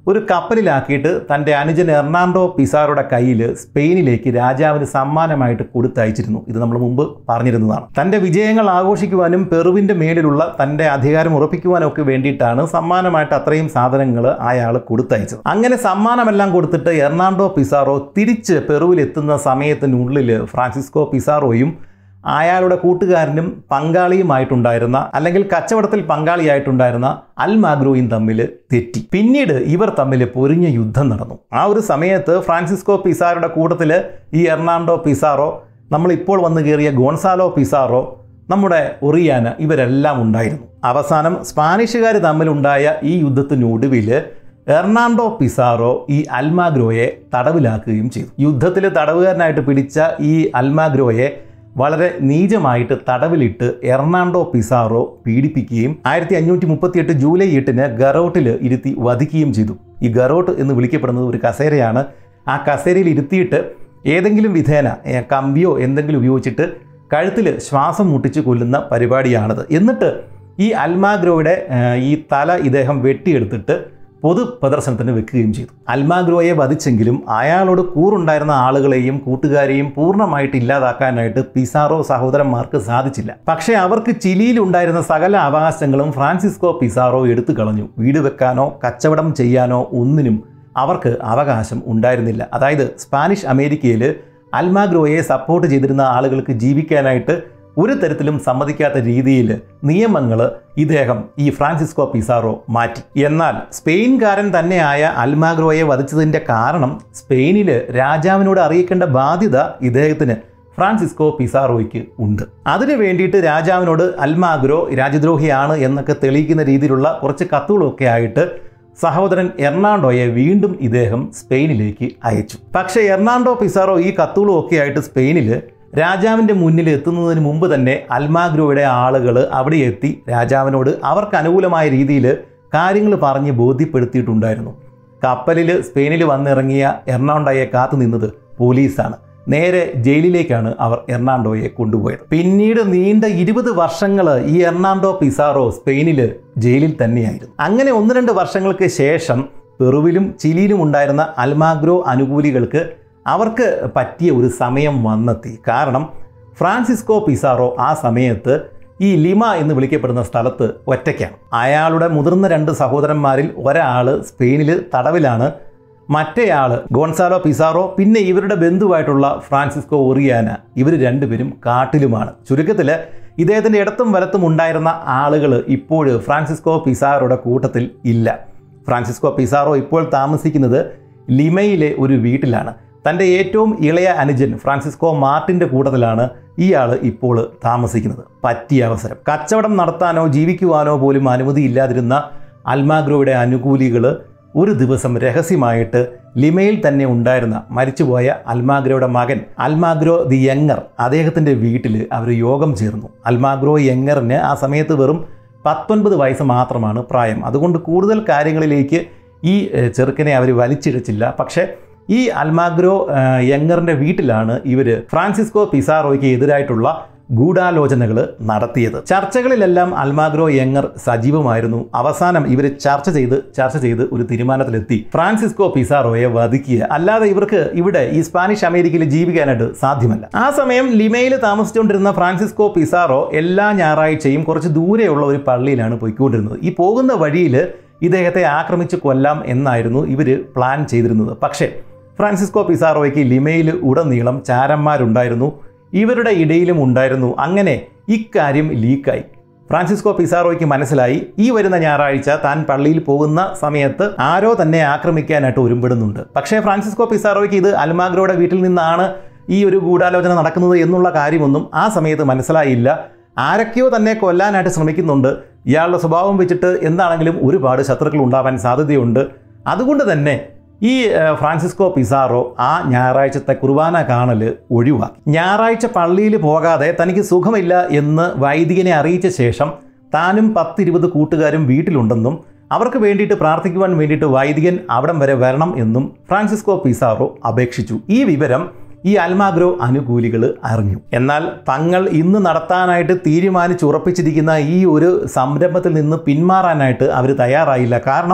Speaker 1: ഒരു കപ്പലിലാക്കിയിട്ട് തൻ്റെ അനുജൻ എർണാണ്ടോ പിസാറോയുടെ കയ്യിൽ സ്പെയിനിലേക്ക് രാജാവിന് സമ്മാനമായിട്ട് കൊടുത്തയച്ചിരുന്നു ഇത് നമ്മൾ മുമ്പ് പറഞ്ഞിരുന്നതാണ് തൻ്റെ വിജയങ്ങൾ ആഘോഷിക്കുവാനും പെറുവിൻ്റെ മേലിലുള്ള തൻ്റെ അധികാരം ഉറപ്പിക്കുവാനും ഒക്കെ വേണ്ടിയിട്ടാണ് സമ്മാനമായിട്ട് അത്രയും സാധനങ്ങൾ അയാൾ കൊടുത്തയച്ചത് അങ്ങനെ സമ്മാനമെല്ലാം കൊടുത്തിട്ട് എർണാണ്ടോ പിസാറോ തിരിച്ച് പെറുവിലെത്തുന്ന സമയത്തിനുള്ളിൽ ഫ്രാൻസിസ്കോ പിസാറോയും അയാളുടെ കൂട്ടുകാരനും പങ്കാളിയുമായിട്ടുണ്ടായിരുന്ന അല്ലെങ്കിൽ കച്ചവടത്തിൽ പങ്കാളിയായിട്ടുണ്ടായിരുന്ന അൽമാഗ്രോയും തമ്മിൽ തെറ്റി പിന്നീട് ഇവർ തമ്മിൽ പൊരിഞ്ഞ യുദ്ധം നടന്നു ആ ഒരു സമയത്ത് ഫ്രാൻസിസ്കോ പിസാറോയുടെ കൂട്ടത്തിൽ ഈ എർണാണ്ടോ പിസാറോ നമ്മൾ ഇപ്പോൾ വന്നു കയറിയ ഗോൺസാലോ പിസാറോ നമ്മുടെ ഒറിയാന ഇവരെല്ലാം ഉണ്ടായിരുന്നു അവസാനം സ്പാനിഷുകാർ തമ്മിലുണ്ടായ ഈ യുദ്ധത്തിനൊടുവിൽ എർണാണ്ടോ പിസാറോ ഈ അൽമാഗ്രോയെ തടവിലാക്കുകയും ചെയ്തു യുദ്ധത്തിൽ തടവുകാരനായിട്ട് പിടിച്ച ഈ അൽമാഗ്രോയെ വളരെ നീചമായിട്ട് തടവിലിട്ട് എർണാണ്ടോ പിസാറോ പീഡിപ്പിക്കുകയും ആയിരത്തി അഞ്ഞൂറ്റി മുപ്പത്തിയെട്ട് ജൂലൈ എട്ടിന് ഗറോട്ടിൽ ഇരുത്തി വധിക്കുകയും ചെയ്തു ഈ ഗറോട്ട് എന്ന് വിളിക്കപ്പെടുന്നത് ഒരു കസേരയാണ് ആ കസേരയിൽ ഇരുത്തിയിട്ട് ഏതെങ്കിലും വിധേന ഏ, കമ്പിയോ എന്തെങ്കിലും ഉപയോഗിച്ചിട്ട് കഴുത്തിൽ ശ്വാസം മുട്ടിച്ച് കൊല്ലുന്ന പരിപാടിയാണിത് എന്നിട്ട് ഈ അൽമാഗ്രോയുടെ ഏ, ഈ തല ഇദ്ദേഹം വെട്ടിയെടുത്തിട്ട് പൊതു പ്രദർശനത്തിന് വെക്കുകയും ചെയ്തു അൽമാഗ്രോയെ വധിച്ചെങ്കിലും അയാളോട് കൂറുണ്ടായിരുന്ന ആളുകളെയും കൂട്ടുകാരെയും പൂർണ്ണമായിട്ട് ഇല്ലാതാക്കാനായിട്ട് പിസാറോ സഹോദരന്മാർക്ക് സാധിച്ചില്ല പക്ഷേ അവർക്ക് ചിലിയിൽ ഉണ്ടായിരുന്ന സകല അവകാശങ്ങളും ഫ്രാൻസിസ്കോ പിസാറോ എടുത്തു കളഞ്ഞു വീട് വെക്കാനോ കച്ചവടം ചെയ്യാനോ ഒന്നിനും അവർക്ക് അവകാശം ഉണ്ടായിരുന്നില്ല അതായത് സ്പാനിഷ് അമേരിക്കയിൽ അൽമാഗ്രോയെ സപ്പോർട്ട് ചെയ്തിരുന്ന ആളുകൾക്ക് ജീവിക്കാനായിട്ട് ഒരു തരത്തിലും സമ്മതിക്കാത്ത രീതിയിൽ നിയമങ്ങൾ ഇദ്ദേഹം ഈ ഫ്രാൻസിസ്കോ പിസാറോ മാറ്റി എന്നാൽ സ്പെയിൻകാരൻ തന്നെയായ അൽമാഗ്രോയെ വധിച്ചതിൻ്റെ കാരണം സ്പെയിനിൽ രാജാവിനോട് അറിയിക്കേണ്ട ബാധ്യത ഇദ്ദേഹത്തിന് ഫ്രാൻസിസ്കോ പിസാറോയ്ക്ക് ഉണ്ട് അതിനു വേണ്ടിയിട്ട് രാജാവിനോട് അൽമാഗ്രോ രാജ്യദ്രോഹിയാണ് എന്നൊക്കെ തെളിയിക്കുന്ന രീതിയിലുള്ള കുറച്ച് കത്തുകളൊക്കെ ആയിട്ട് സഹോദരൻ എർണാണ്ടോയെ വീണ്ടും ഇദ്ദേഹം സ്പെയിനിലേക്ക് അയച്ചു പക്ഷേ എർണാണ്ടോ പിസാറോ ഈ കത്തുകളും ഒക്കെ ആയിട്ട് സ്പെയിനിൽ രാജാവിൻ്റെ മുന്നിൽ എത്തുന്നതിന് മുമ്പ് തന്നെ അൽമാഗ്രോയുടെ ആളുകൾ അവിടെ എത്തി രാജാവിനോട് അവർക്ക് അനുകൂലമായ രീതിയിൽ കാര്യങ്ങൾ പറഞ്ഞ് ബോധ്യപ്പെടുത്തിയിട്ടുണ്ടായിരുന്നു കപ്പലിൽ സ്പെയിനിൽ വന്നിറങ്ങിയ എർണാണ്ടോയെ കാത്തു നിന്നത് പോലീസാണ് നേരെ ജയിലിലേക്കാണ് അവർ എർണാണ്ടോയെ കൊണ്ടുപോയത് പിന്നീട് നീണ്ട ഇരുപത് വർഷങ്ങൾ ഈ എർണാണ്ടോ പിസാറോ സ്പെയിനിൽ ജയിലിൽ തന്നെയായിരുന്നു അങ്ങനെ ഒന്ന് രണ്ട് വർഷങ്ങൾക്ക് ശേഷം പെറുവിലും ചിലിയിലും ഉണ്ടായിരുന്ന അൽമാഗ്രോ അനുകൂലികൾക്ക് അവർക്ക് പറ്റിയ ഒരു സമയം വന്നെത്തി കാരണം ഫ്രാൻസിസ്കോ പിസാറോ ആ സമയത്ത് ഈ ലിമ എന്ന് വിളിക്കപ്പെടുന്ന സ്ഥലത്ത് ഒറ്റയ്ക്കാണ് അയാളുടെ മുതിർന്ന രണ്ട് സഹോദരന്മാരിൽ ഒരാൾ സ്പെയിനിൽ തടവിലാണ് മറ്റേയാൾ ഗോൺസാലോ പിസാറോ പിന്നെ ഇവരുടെ ബന്ധുവായിട്ടുള്ള ഫ്രാൻസിസ്കോ ഒറിയാന ഇവർ രണ്ടുപേരും കാട്ടിലുമാണ് ചുരുക്കത്തിൽ ഇദ്ദേഹത്തിൻ്റെ ഇടത്തും വലത്തും ഉണ്ടായിരുന്ന ആളുകൾ ഇപ്പോൾ ഫ്രാൻസിസ്കോ പിസാറോയുടെ കൂട്ടത്തിൽ ഇല്ല ഫ്രാൻസിസ്കോ പിസാറോ ഇപ്പോൾ താമസിക്കുന്നത് ലിമയിലെ ഒരു വീട്ടിലാണ് തൻ്റെ ഏറ്റവും ഇളയ അനുജൻ ഫ്രാൻസിസ്കോ മാർട്ടിൻ്റെ കൂട്ടത്തിലാണ് ഇയാൾ ഇപ്പോൾ താമസിക്കുന്നത് പറ്റിയ അവസരം കച്ചവടം നടത്താനോ ജീവിക്കുവാനോ പോലും അനുമതിയില്ലാതിരുന്ന അൽമാഗ്രോയുടെ അനുകൂലികൾ ഒരു ദിവസം രഹസ്യമായിട്ട് ലിമയിൽ തന്നെ ഉണ്ടായിരുന്ന മരിച്ചുപോയ അൽമാഗ്രോയുടെ മകൻ അൽമാഗ്രോ ദി യങ്ങർ അദ്ദേഹത്തിൻ്റെ വീട്ടിൽ അവർ യോഗം ചേർന്നു അൽമാഗ്രോ യങ്ങറിന് ആ സമയത്ത് വെറും പത്തൊൻപത് വയസ്സ് മാത്രമാണ് പ്രായം അതുകൊണ്ട് കൂടുതൽ കാര്യങ്ങളിലേക്ക് ഈ ഏഹ്, ചെറുക്കനെ അവർ വലിച്ചിഴച്ചില്ല പക്ഷേ ഈ അൽമാഗ്രോ ഏഹ്, യങ്ങറിൻ്റെ വീട്ടിലാണ് ഇവർ ഫ്രാൻസിസ്കോ പിസാറോയ്ക്ക് എതിരായിട്ടുള്ള ഗൂഢാലോചനകൾ നടത്തിയത് ചർച്ചകളിലെല്ലാം അൽമാഗ്രോ യങ്ങർ സജീവമായിരുന്നു അവസാനം ഇവർ ചർച്ച ചെയ്ത് ചർച്ച ചെയ്ത് ഒരു തീരുമാനത്തിലെത്തി ഫ്രാൻസിസ്കോ പിസാറോയെ വധിക്കുക അല്ലാതെ ഇവർക്ക് ഇവിടെ ഈ സ്പാനിഷ് അമേരിക്കയിൽ ജീവിക്കാനായിട്ട് സാധ്യമല്ല ആ സമയം ലിമയിൽ താമസിച്ചുകൊണ്ടിരുന്ന ഫ്രാൻസിസ്കോ പിസാറോ എല്ലാ ഞായറാഴ്ചയും കുറച്ച് ദൂരെയുള്ള ഒരു പള്ളിയിലാണ് പോയിക്കൊണ്ടിരുന്നത് ഈ പോകുന്ന വഴിയിൽ ഇദ്ദേഹത്തെ ആക്രമിച്ച് കൊല്ലാം എന്നായിരുന്നു ഇവർ പ്ലാൻ ചെയ്തിരുന്നത് പക്ഷേ ഫ്രാൻസിസ്കോ പിസാറോയ്ക്ക് ലിമയിൽ ഉടനീളം ചാരന്മാരുണ്ടായിരുന്നു ഇവരുടെ ഇടയിലും ഉണ്ടായിരുന്നു അങ്ങനെ ഇക്കാര്യം ലീക്കായി ഫ്രാൻസിസ്കോ പിസാറോയ്ക്ക് മനസ്സിലായി ഈ വരുന്ന ഞായറാഴ്ച താൻ പള്ളിയിൽ പോകുന്ന സമയത്ത് ആരോ തന്നെ ആക്രമിക്കാനായിട്ട് ഒരുമ്പെടുന്നുണ്ട് പക്ഷേ ഫ്രാൻസിസ്കോ പിസാറോയ്ക്ക് ഇത് അൽമാഗ്രോയുടെ വീട്ടിൽ നിന്നാണ് ഈ ഒരു ഗൂഢാലോചന നടക്കുന്നത് എന്നുള്ള കാര്യമൊന്നും ആ സമയത്ത് മനസ്സിലായില്ല ആരൊക്കെയോ തന്നെ കൊല്ലാനായിട്ട് ശ്രമിക്കുന്നുണ്ട് ഇയാളുടെ സ്വഭാവം വെച്ചിട്ട് എന്താണെങ്കിലും ഒരുപാട് ശത്രുക്കൾ ഉണ്ടാവാൻ സാധ്യതയുണ്ട് അതുകൊണ്ട് തന്നെ ഈ ഏഹ്, ഫ്രാൻസിസ്കോ പിസാറോ ആ ഞായറാഴ്ചത്തെ കുർബാന കാണൽ ഒഴിവാക്കി ഞായറാഴ്ച പള്ളിയിൽ പോകാതെ തനിക്ക് സുഖമില്ല എന്ന് വൈദികനെ അറിയിച്ച ശേഷം താനും പത്തിരുപത് കൂട്ടുകാരും വീട്ടിലുണ്ടെന്നും അവർക്ക് വേണ്ടിയിട്ട് പ്രാർത്ഥിക്കുവാൻ വേണ്ടിയിട്ട് വൈദികൻ അവിടം വരെ വരണം എന്നും ഫ്രാൻസിസ്കോ പിസാറോ അപേക്ഷിച്ചു ഈ വിവരം ഈ അൽമാഗ്രോ അനുകൂലികൾ അറിഞ്ഞു എന്നാൽ തങ്ങൾ ഇന്ന് നടത്താനായിട്ട് തീരുമാനിച്ചുറപ്പിച്ചിരിക്കുന്ന ഈ ഒരു സംരംഭത്തിൽ നിന്ന് പിന്മാറാനായിട്ട് അവർ തയ്യാറായില്ല കാരണം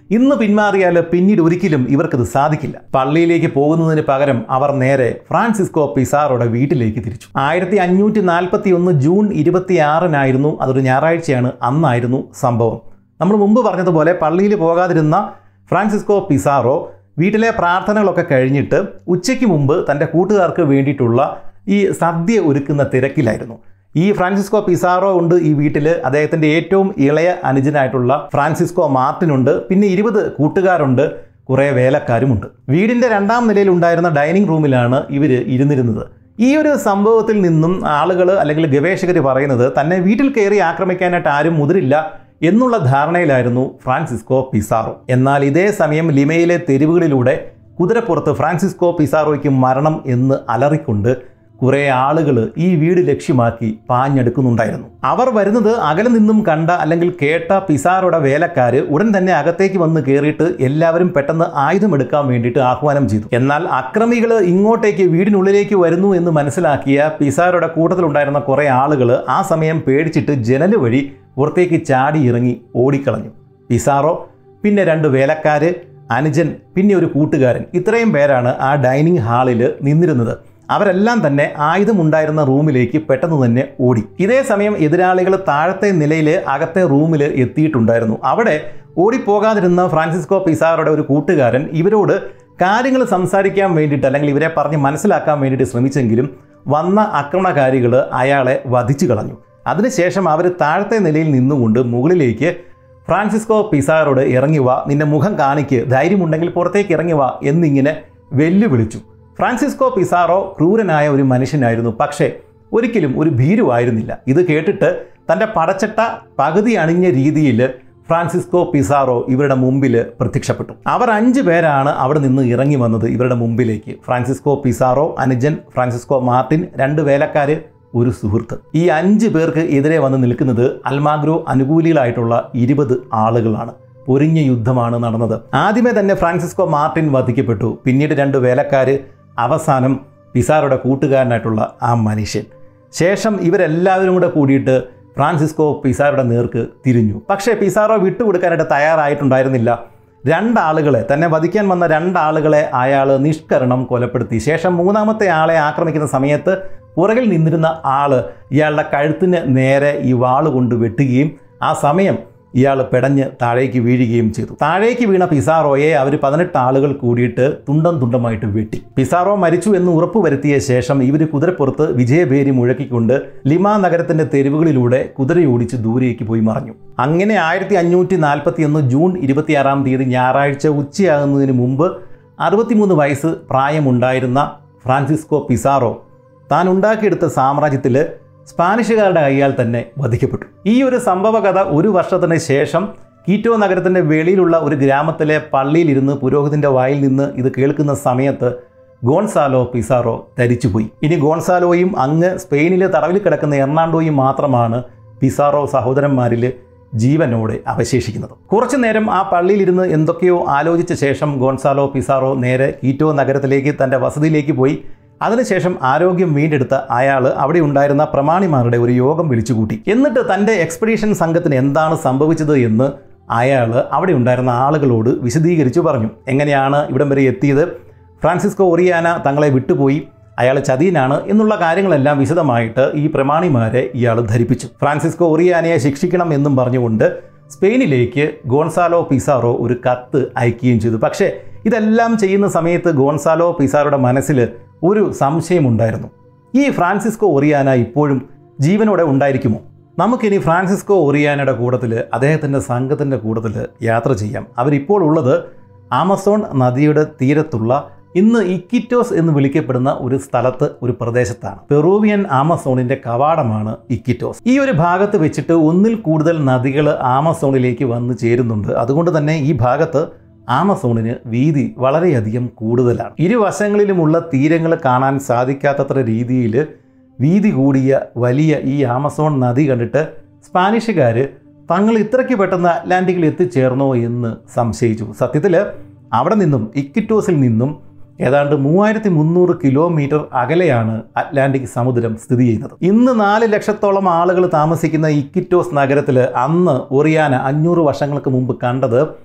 Speaker 1: ഇന്ന് പിന്മാറിയാൽ പിന്നീട് ഒരിക്കലും ഇവർക്കത് സാധിക്കില്ല പള്ളിയിലേക്ക് പോകുന്നതിന് പകരം അവർ നേരെ ഫ്രാൻസിസ്കോ പിസാറോയുടെ വീട്ടിലേക്ക് തിരിച്ചു ആയിരത്തി അഞ്ഞൂറ്റി നാൽപ്പത്തി ഒന്ന് ജൂൺ ഇരുപത്തിയാറിനായിരുന്നു അതൊരു ഞായറാഴ്ചയാണ് അന്നായിരുന്നു സംഭവം നമ്മൾ മുമ്പ് പറഞ്ഞതുപോലെ പള്ളിയിൽ പോകാതിരുന്ന ഫ്രാൻസിസ്കോ പിസാറോ വീട്ടിലെ പ്രാർത്ഥനകളൊക്കെ കഴിഞ്ഞിട്ട് ഉച്ചയ്ക്ക് മുമ്പ് തൻ്റെ കൂട്ടുകാർക്ക് വേണ്ടിയിട്ടുള്ള ഈ സദ്യ ഒരുക്കുന്ന തിരക്കിലായിരുന്നു ഈ ഫ്രാൻസിസ്കോ പിസാറോ ഉണ്ട് ഈ വീട്ടിൽ അദ്ദേഹത്തിൻ്റെ ഏറ്റവും ഇളയ അനുജനായിട്ടുള്ള ഫ്രാൻസിസ്കോ മാർട്ടിനുണ്ട് പിന്നെ ഇരുപത് കൂട്ടുകാരുണ്ട് കുറേ വേലക്കാരുമുണ്ട് വീടിൻ്റെ രണ്ടാം നിലയിൽ ഉണ്ടായിരുന്ന ഡൈനിങ് റൂമിലാണ് ഇവർ ഇരുന്നിരുന്നത് ഈ ഒരു സംഭവത്തിൽ നിന്നും ആളുകൾ അല്ലെങ്കിൽ ഗവേഷകർ പറയുന്നത് തന്നെ വീട്ടിൽ കയറി ആക്രമിക്കാനായിട്ട് ആരും മുതിരില്ല എന്നുള്ള ധാരണയിലായിരുന്നു ഫ്രാൻസിസ്കോ പിസാറോ എന്നാൽ ഇതേ സമയം ലിമയിലെ തെരുവുകളിലൂടെ കുതിരപ്പുറത്ത് ഫ്രാൻസിസ്കോ പിസാറോയ്ക്ക് മരണം എന്ന് അലറിക്കൊണ്ട് കുറേ ആളുകൾ ഈ വീട് ലക്ഷ്യമാക്കി പാഞ്ഞെടുക്കുന്നുണ്ടായിരുന്നു അവർ വരുന്നത് അകലെ നിന്നും കണ്ട അല്ലെങ്കിൽ കേട്ട പിസാറോയുടെ വേലക്കാര് ഉടൻ തന്നെ അകത്തേക്ക് വന്ന് കയറിയിട്ട് എല്ലാവരും പെട്ടെന്ന് ആയുധമെടുക്കാൻ വേണ്ടിയിട്ട് ആഹ്വാനം ചെയ്തു എന്നാൽ അക്രമികൾ ഇങ്ങോട്ടേക്ക് വീടിനുള്ളിലേക്ക് വരുന്നു എന്ന് മനസ്സിലാക്കിയ പിസാറോയുടെ കൂട്ടത്തിലുണ്ടായിരുന്ന കുറേ ആളുകൾ ആ സമയം പേടിച്ചിട്ട് ജനൽ വഴി പുറത്തേക്ക് ചാടി ഇറങ്ങി ഓടിക്കളഞ്ഞു പിസാറോ പിന്നെ രണ്ട് വേലക്കാര് അനുജൻ പിന്നെ ഒരു കൂട്ടുകാരൻ ഇത്രയും പേരാണ് ആ ഡൈനിങ് ഹാളിൽ നിന്നിരുന്നത് അവരെല്ലാം തന്നെ ആയുധമുണ്ടായിരുന്ന റൂമിലേക്ക് പെട്ടെന്ന് തന്നെ ഓടി ഇതേ സമയം എതിരാളികൾ താഴത്തെ നിലയിൽ അകത്തെ റൂമിൽ എത്തിയിട്ടുണ്ടായിരുന്നു അവിടെ ഓടിപ്പോകാതിരുന്ന ഫ്രാൻസിസ്കോ പിസാറോയുടെ ഒരു കൂട്ടുകാരൻ ഇവരോട് കാര്യങ്ങൾ സംസാരിക്കാൻ വേണ്ടിയിട്ട് അല്ലെങ്കിൽ ഇവരെ പറഞ്ഞ് മനസ്സിലാക്കാൻ വേണ്ടിയിട്ട് ശ്രമിച്ചെങ്കിലും വന്ന ആക്രമണകാരികൾ അയാളെ വധിച്ചു കളഞ്ഞു അതിനുശേഷം അവർ താഴത്തെ നിലയിൽ നിന്നുകൊണ്ട് മുകളിലേക്ക് ഫ്രാൻസിസ്കോ പിസാറോട് ഇറങ്ങി വാ നിന്റെ മുഖം കാണിക്ക് ധൈര്യമുണ്ടെങ്കിൽ പുറത്തേക്ക് ഇറങ്ങി വാ എന്നിങ്ങനെ വെല്ലുവിളിച്ചു ഫ്രാൻസിസ്കോ പിസാറോ ക്രൂരനായ ഒരു മനുഷ്യനായിരുന്നു പക്ഷേ ഒരിക്കലും ഒരു ഭീരുവായിരുന്നില്ല ഇത് കേട്ടിട്ട് തൻ്റെ പടച്ചട്ട പകുതി അണിഞ്ഞ രീതിയിൽ ഫ്രാൻസിസ്കോ പിസാറോ ഇവരുടെ മുമ്പിൽ പ്രത്യക്ഷപ്പെട്ടു അവർ അഞ്ച് പേരാണ് അവിടെ നിന്ന് ഇറങ്ങി വന്നത് ഇവരുടെ മുമ്പിലേക്ക് ഫ്രാൻസിസ്കോ പിസാറോ അനുജൻ ഫ്രാൻസിസ്കോ മാർട്ടിൻ രണ്ട് വേലക്കാര് ഒരു സുഹൃത്ത് ഈ അഞ്ച് പേർക്ക് എതിരെ വന്ന് നിൽക്കുന്നത് അൽമാഗ്രോ അനുകൂലികളായിട്ടുള്ള ഇരുപത് ആളുകളാണ് പൊരിഞ്ഞ യുദ്ധമാണ് നടന്നത് ആദ്യമേ തന്നെ ഫ്രാൻസിസ്കോ മാർട്ടിൻ വധിക്കപ്പെട്ടു പിന്നീട് രണ്ട് വേലക്കാര് അവസാനം പിസാറോയുടെ കൂട്ടുകാരനായിട്ടുള്ള ആ മനുഷ്യൻ ശേഷം ഇവരെല്ലാവരും കൂടെ കൂടിയിട്ട് ഫ്രാൻസിസ്കോ പിസാറോയുടെ നേർക്ക് തിരിഞ്ഞു പക്ഷേ പിസാറോ വിട്ടുകൊടുക്കാനായിട്ട് തയ്യാറായിട്ടുണ്ടായിരുന്നില്ല രണ്ടാളുകളെ തന്നെ വധിക്കാൻ വന്ന രണ്ടാളുകളെ അയാൾ നിഷ്കരണം കൊലപ്പെടുത്തി ശേഷം മൂന്നാമത്തെ ആളെ ആക്രമിക്കുന്ന സമയത്ത് പുറകിൽ നിന്നിരുന്ന ആള് ഇയാളുടെ കഴുത്തിന് നേരെ ഈ വാള് കൊണ്ട് വെട്ടുകയും ആ സമയം ഇയാൾ പെടഞ്ഞ് താഴേക്ക് വീഴുകയും ചെയ്തു താഴേക്ക് വീണ പിസാറോയെ അവർ പതിനെട്ട് ആളുകൾ കൂടിയിട്ട് തുണ്ടം തുണ്ടമായിട്ട് വെട്ടി പിസാറോ മരിച്ചു എന്ന് ഉറപ്പുവരുത്തിയ ശേഷം ഇവർ കുതിരപ്പുറത്ത് വിജയഭേരി മുഴക്കിക്കൊണ്ട് ലിമ നഗരത്തിന്റെ തെരുവുകളിലൂടെ കുതിരയോടിച്ച് ദൂരേക്ക് പോയി മറഞ്ഞു അങ്ങനെ ആയിരത്തി അഞ്ഞൂറ്റി നാൽപ്പത്തി ഒന്ന് ജൂൺ ഇരുപത്തിയാറാം തീയതി ഞായറാഴ്ച ഉച്ചയാകുന്നതിന് മുമ്പ് അറുപത്തിമൂന്ന് വയസ്സ് പ്രായമുണ്ടായിരുന്ന ഫ്രാൻസിസ്കോ പിസാറോ താൻ ഉണ്ടാക്കിയെടുത്ത സാമ്രാജ്യത്തിൽ സ്പാനിഷുകാരുടെ കൈയാൽ തന്നെ വധിക്കപ്പെട്ടു ഈ ഒരു സംഭവ കഥ ഒരു വർഷത്തിന് ശേഷം കീറ്റോ നഗരത്തിൻ്റെ വെളിയിലുള്ള ഒരു ഗ്രാമത്തിലെ പള്ളിയിലിരുന്ന് പുരോഹിതൻ്റെ വായിൽ നിന്ന് ഇത് കേൾക്കുന്ന സമയത്ത് ഗോൺസാലോ പിസാറോ തരിച്ചുപോയി ഇനി ഗോൺസാലോയും അങ്ങ് സ്പെയിനിൽ തടവിൽ കിടക്കുന്ന എർണാണ്ടോയും മാത്രമാണ് പിസാറോ സഹോദരന്മാരിൽ ജീവനോടെ അവശേഷിക്കുന്നത് കുറച്ചു നേരം ആ പള്ളിയിലിരുന്ന് എന്തൊക്കെയോ ആലോചിച്ച ശേഷം ഗോൺസാലോ പിസാറോ നേരെ കീറ്റോ നഗരത്തിലേക്ക് തൻ്റെ വസതിയിലേക്ക് പോയി അതിനുശേഷം ആരോഗ്യം വീണ്ടെടുത്ത അയാൾ അവിടെ ഉണ്ടായിരുന്ന പ്രമാണിമാരുടെ ഒരു യോഗം വിളിച്ചുകൂട്ടി എന്നിട്ട് തൻ്റെ എക്സ്പെഡീഷൻ സംഘത്തിന് എന്താണ് സംഭവിച്ചത് എന്ന് അയാൾ അവിടെ ഉണ്ടായിരുന്ന ആളുകളോട് വിശദീകരിച്ചു പറഞ്ഞു എങ്ങനെയാണ് ഇവിടം വരെ എത്തിയത് ഫ്രാൻസിസ്കോ ഒറിയാന തങ്ങളെ വിട്ടുപോയി അയാൾ ചതിയനാണ് എന്നുള്ള കാര്യങ്ങളെല്ലാം വിശദമായിട്ട് ഈ പ്രമാണിമാരെ ഇയാൾ ധരിപ്പിച്ചു ഫ്രാൻസിസ്കോ ഒറിയാനയെ ശിക്ഷിക്കണം എന്നും പറഞ്ഞുകൊണ്ട് സ്പെയിനിലേക്ക് ഗോൺസാലോ പിസാറോ ഒരു കത്ത് അയക്കുകയും ചെയ്തു പക്ഷേ ഇതെല്ലാം ചെയ്യുന്ന സമയത്ത് ഗോൺസാലോ പിസാറോയുടെ മനസ്സിൽ ഒരു സംശയമുണ്ടായിരുന്നു ഈ ഫ്രാൻസിസ്കോ ഒറിയാന ഇപ്പോഴും ജീവനോടെ ഉണ്ടായിരിക്കുമോ നമുക്കിനി ഫ്രാൻസിസ്കോ ഒറിയാനയുടെ കൂട്ടത്തിൽ അദ്ദേഹത്തിൻ്റെ സംഘത്തിൻ്റെ കൂട്ടത്തിൽ യാത്ര ചെയ്യാം അവരിപ്പോൾ ഉള്ളത് ആമസോൺ നദിയുടെ തീരത്തുള്ള ഇന്ന് ഇക്കിറ്റോസ് എന്ന് വിളിക്കപ്പെടുന്ന ഒരു സ്ഥലത്ത് ഒരു പ്രദേശത്താണ് പെറൂവിയൻ ആമസോണിന്റെ കവാടമാണ് ഇക്കിറ്റോസ് ഈ ഒരു ഭാഗത്ത് വെച്ചിട്ട് ഒന്നിൽ കൂടുതൽ നദികൾ ആമസോണിലേക്ക് വന്നു ചേരുന്നുണ്ട് അതുകൊണ്ട് തന്നെ ഈ ഭാഗത്ത് ആമസോണിന് വീതി വളരെയധികം കൂടുതലാണ് ഇരുവശങ്ങളിലുമുള്ള തീരങ്ങൾ കാണാൻ സാധിക്കാത്തത്ര രീതിയിൽ വീതി കൂടിയ വലിയ ഈ ആമസോൺ നദി കണ്ടിട്ട് സ്പാനിഷുകാർ തങ്ങൾ ഇത്രയ്ക്ക് പെട്ടെന്ന് അറ്റ്ലാന്റിക്കിൽ എത്തിച്ചേർന്നോ എന്ന് സംശയിച്ചു സത്യത്തിൽ അവിടെ നിന്നും ഇക്കിറ്റോസിൽ നിന്നും ഏതാണ്ട് മൂവായിരത്തി മുന്നൂറ് കിലോമീറ്റർ അകലെയാണ് അറ്റ്ലാന്റിക് സമുദ്രം സ്ഥിതി ചെയ്യുന്നത് ഇന്ന് നാല് ലക്ഷത്തോളം ആളുകൾ താമസിക്കുന്ന ഇക്കിറ്റോസ് നഗരത്തിൽ അന്ന് ഒറിയാന അഞ്ഞൂറ് വർഷങ്ങൾക്ക് മുമ്പ് കണ്ടത്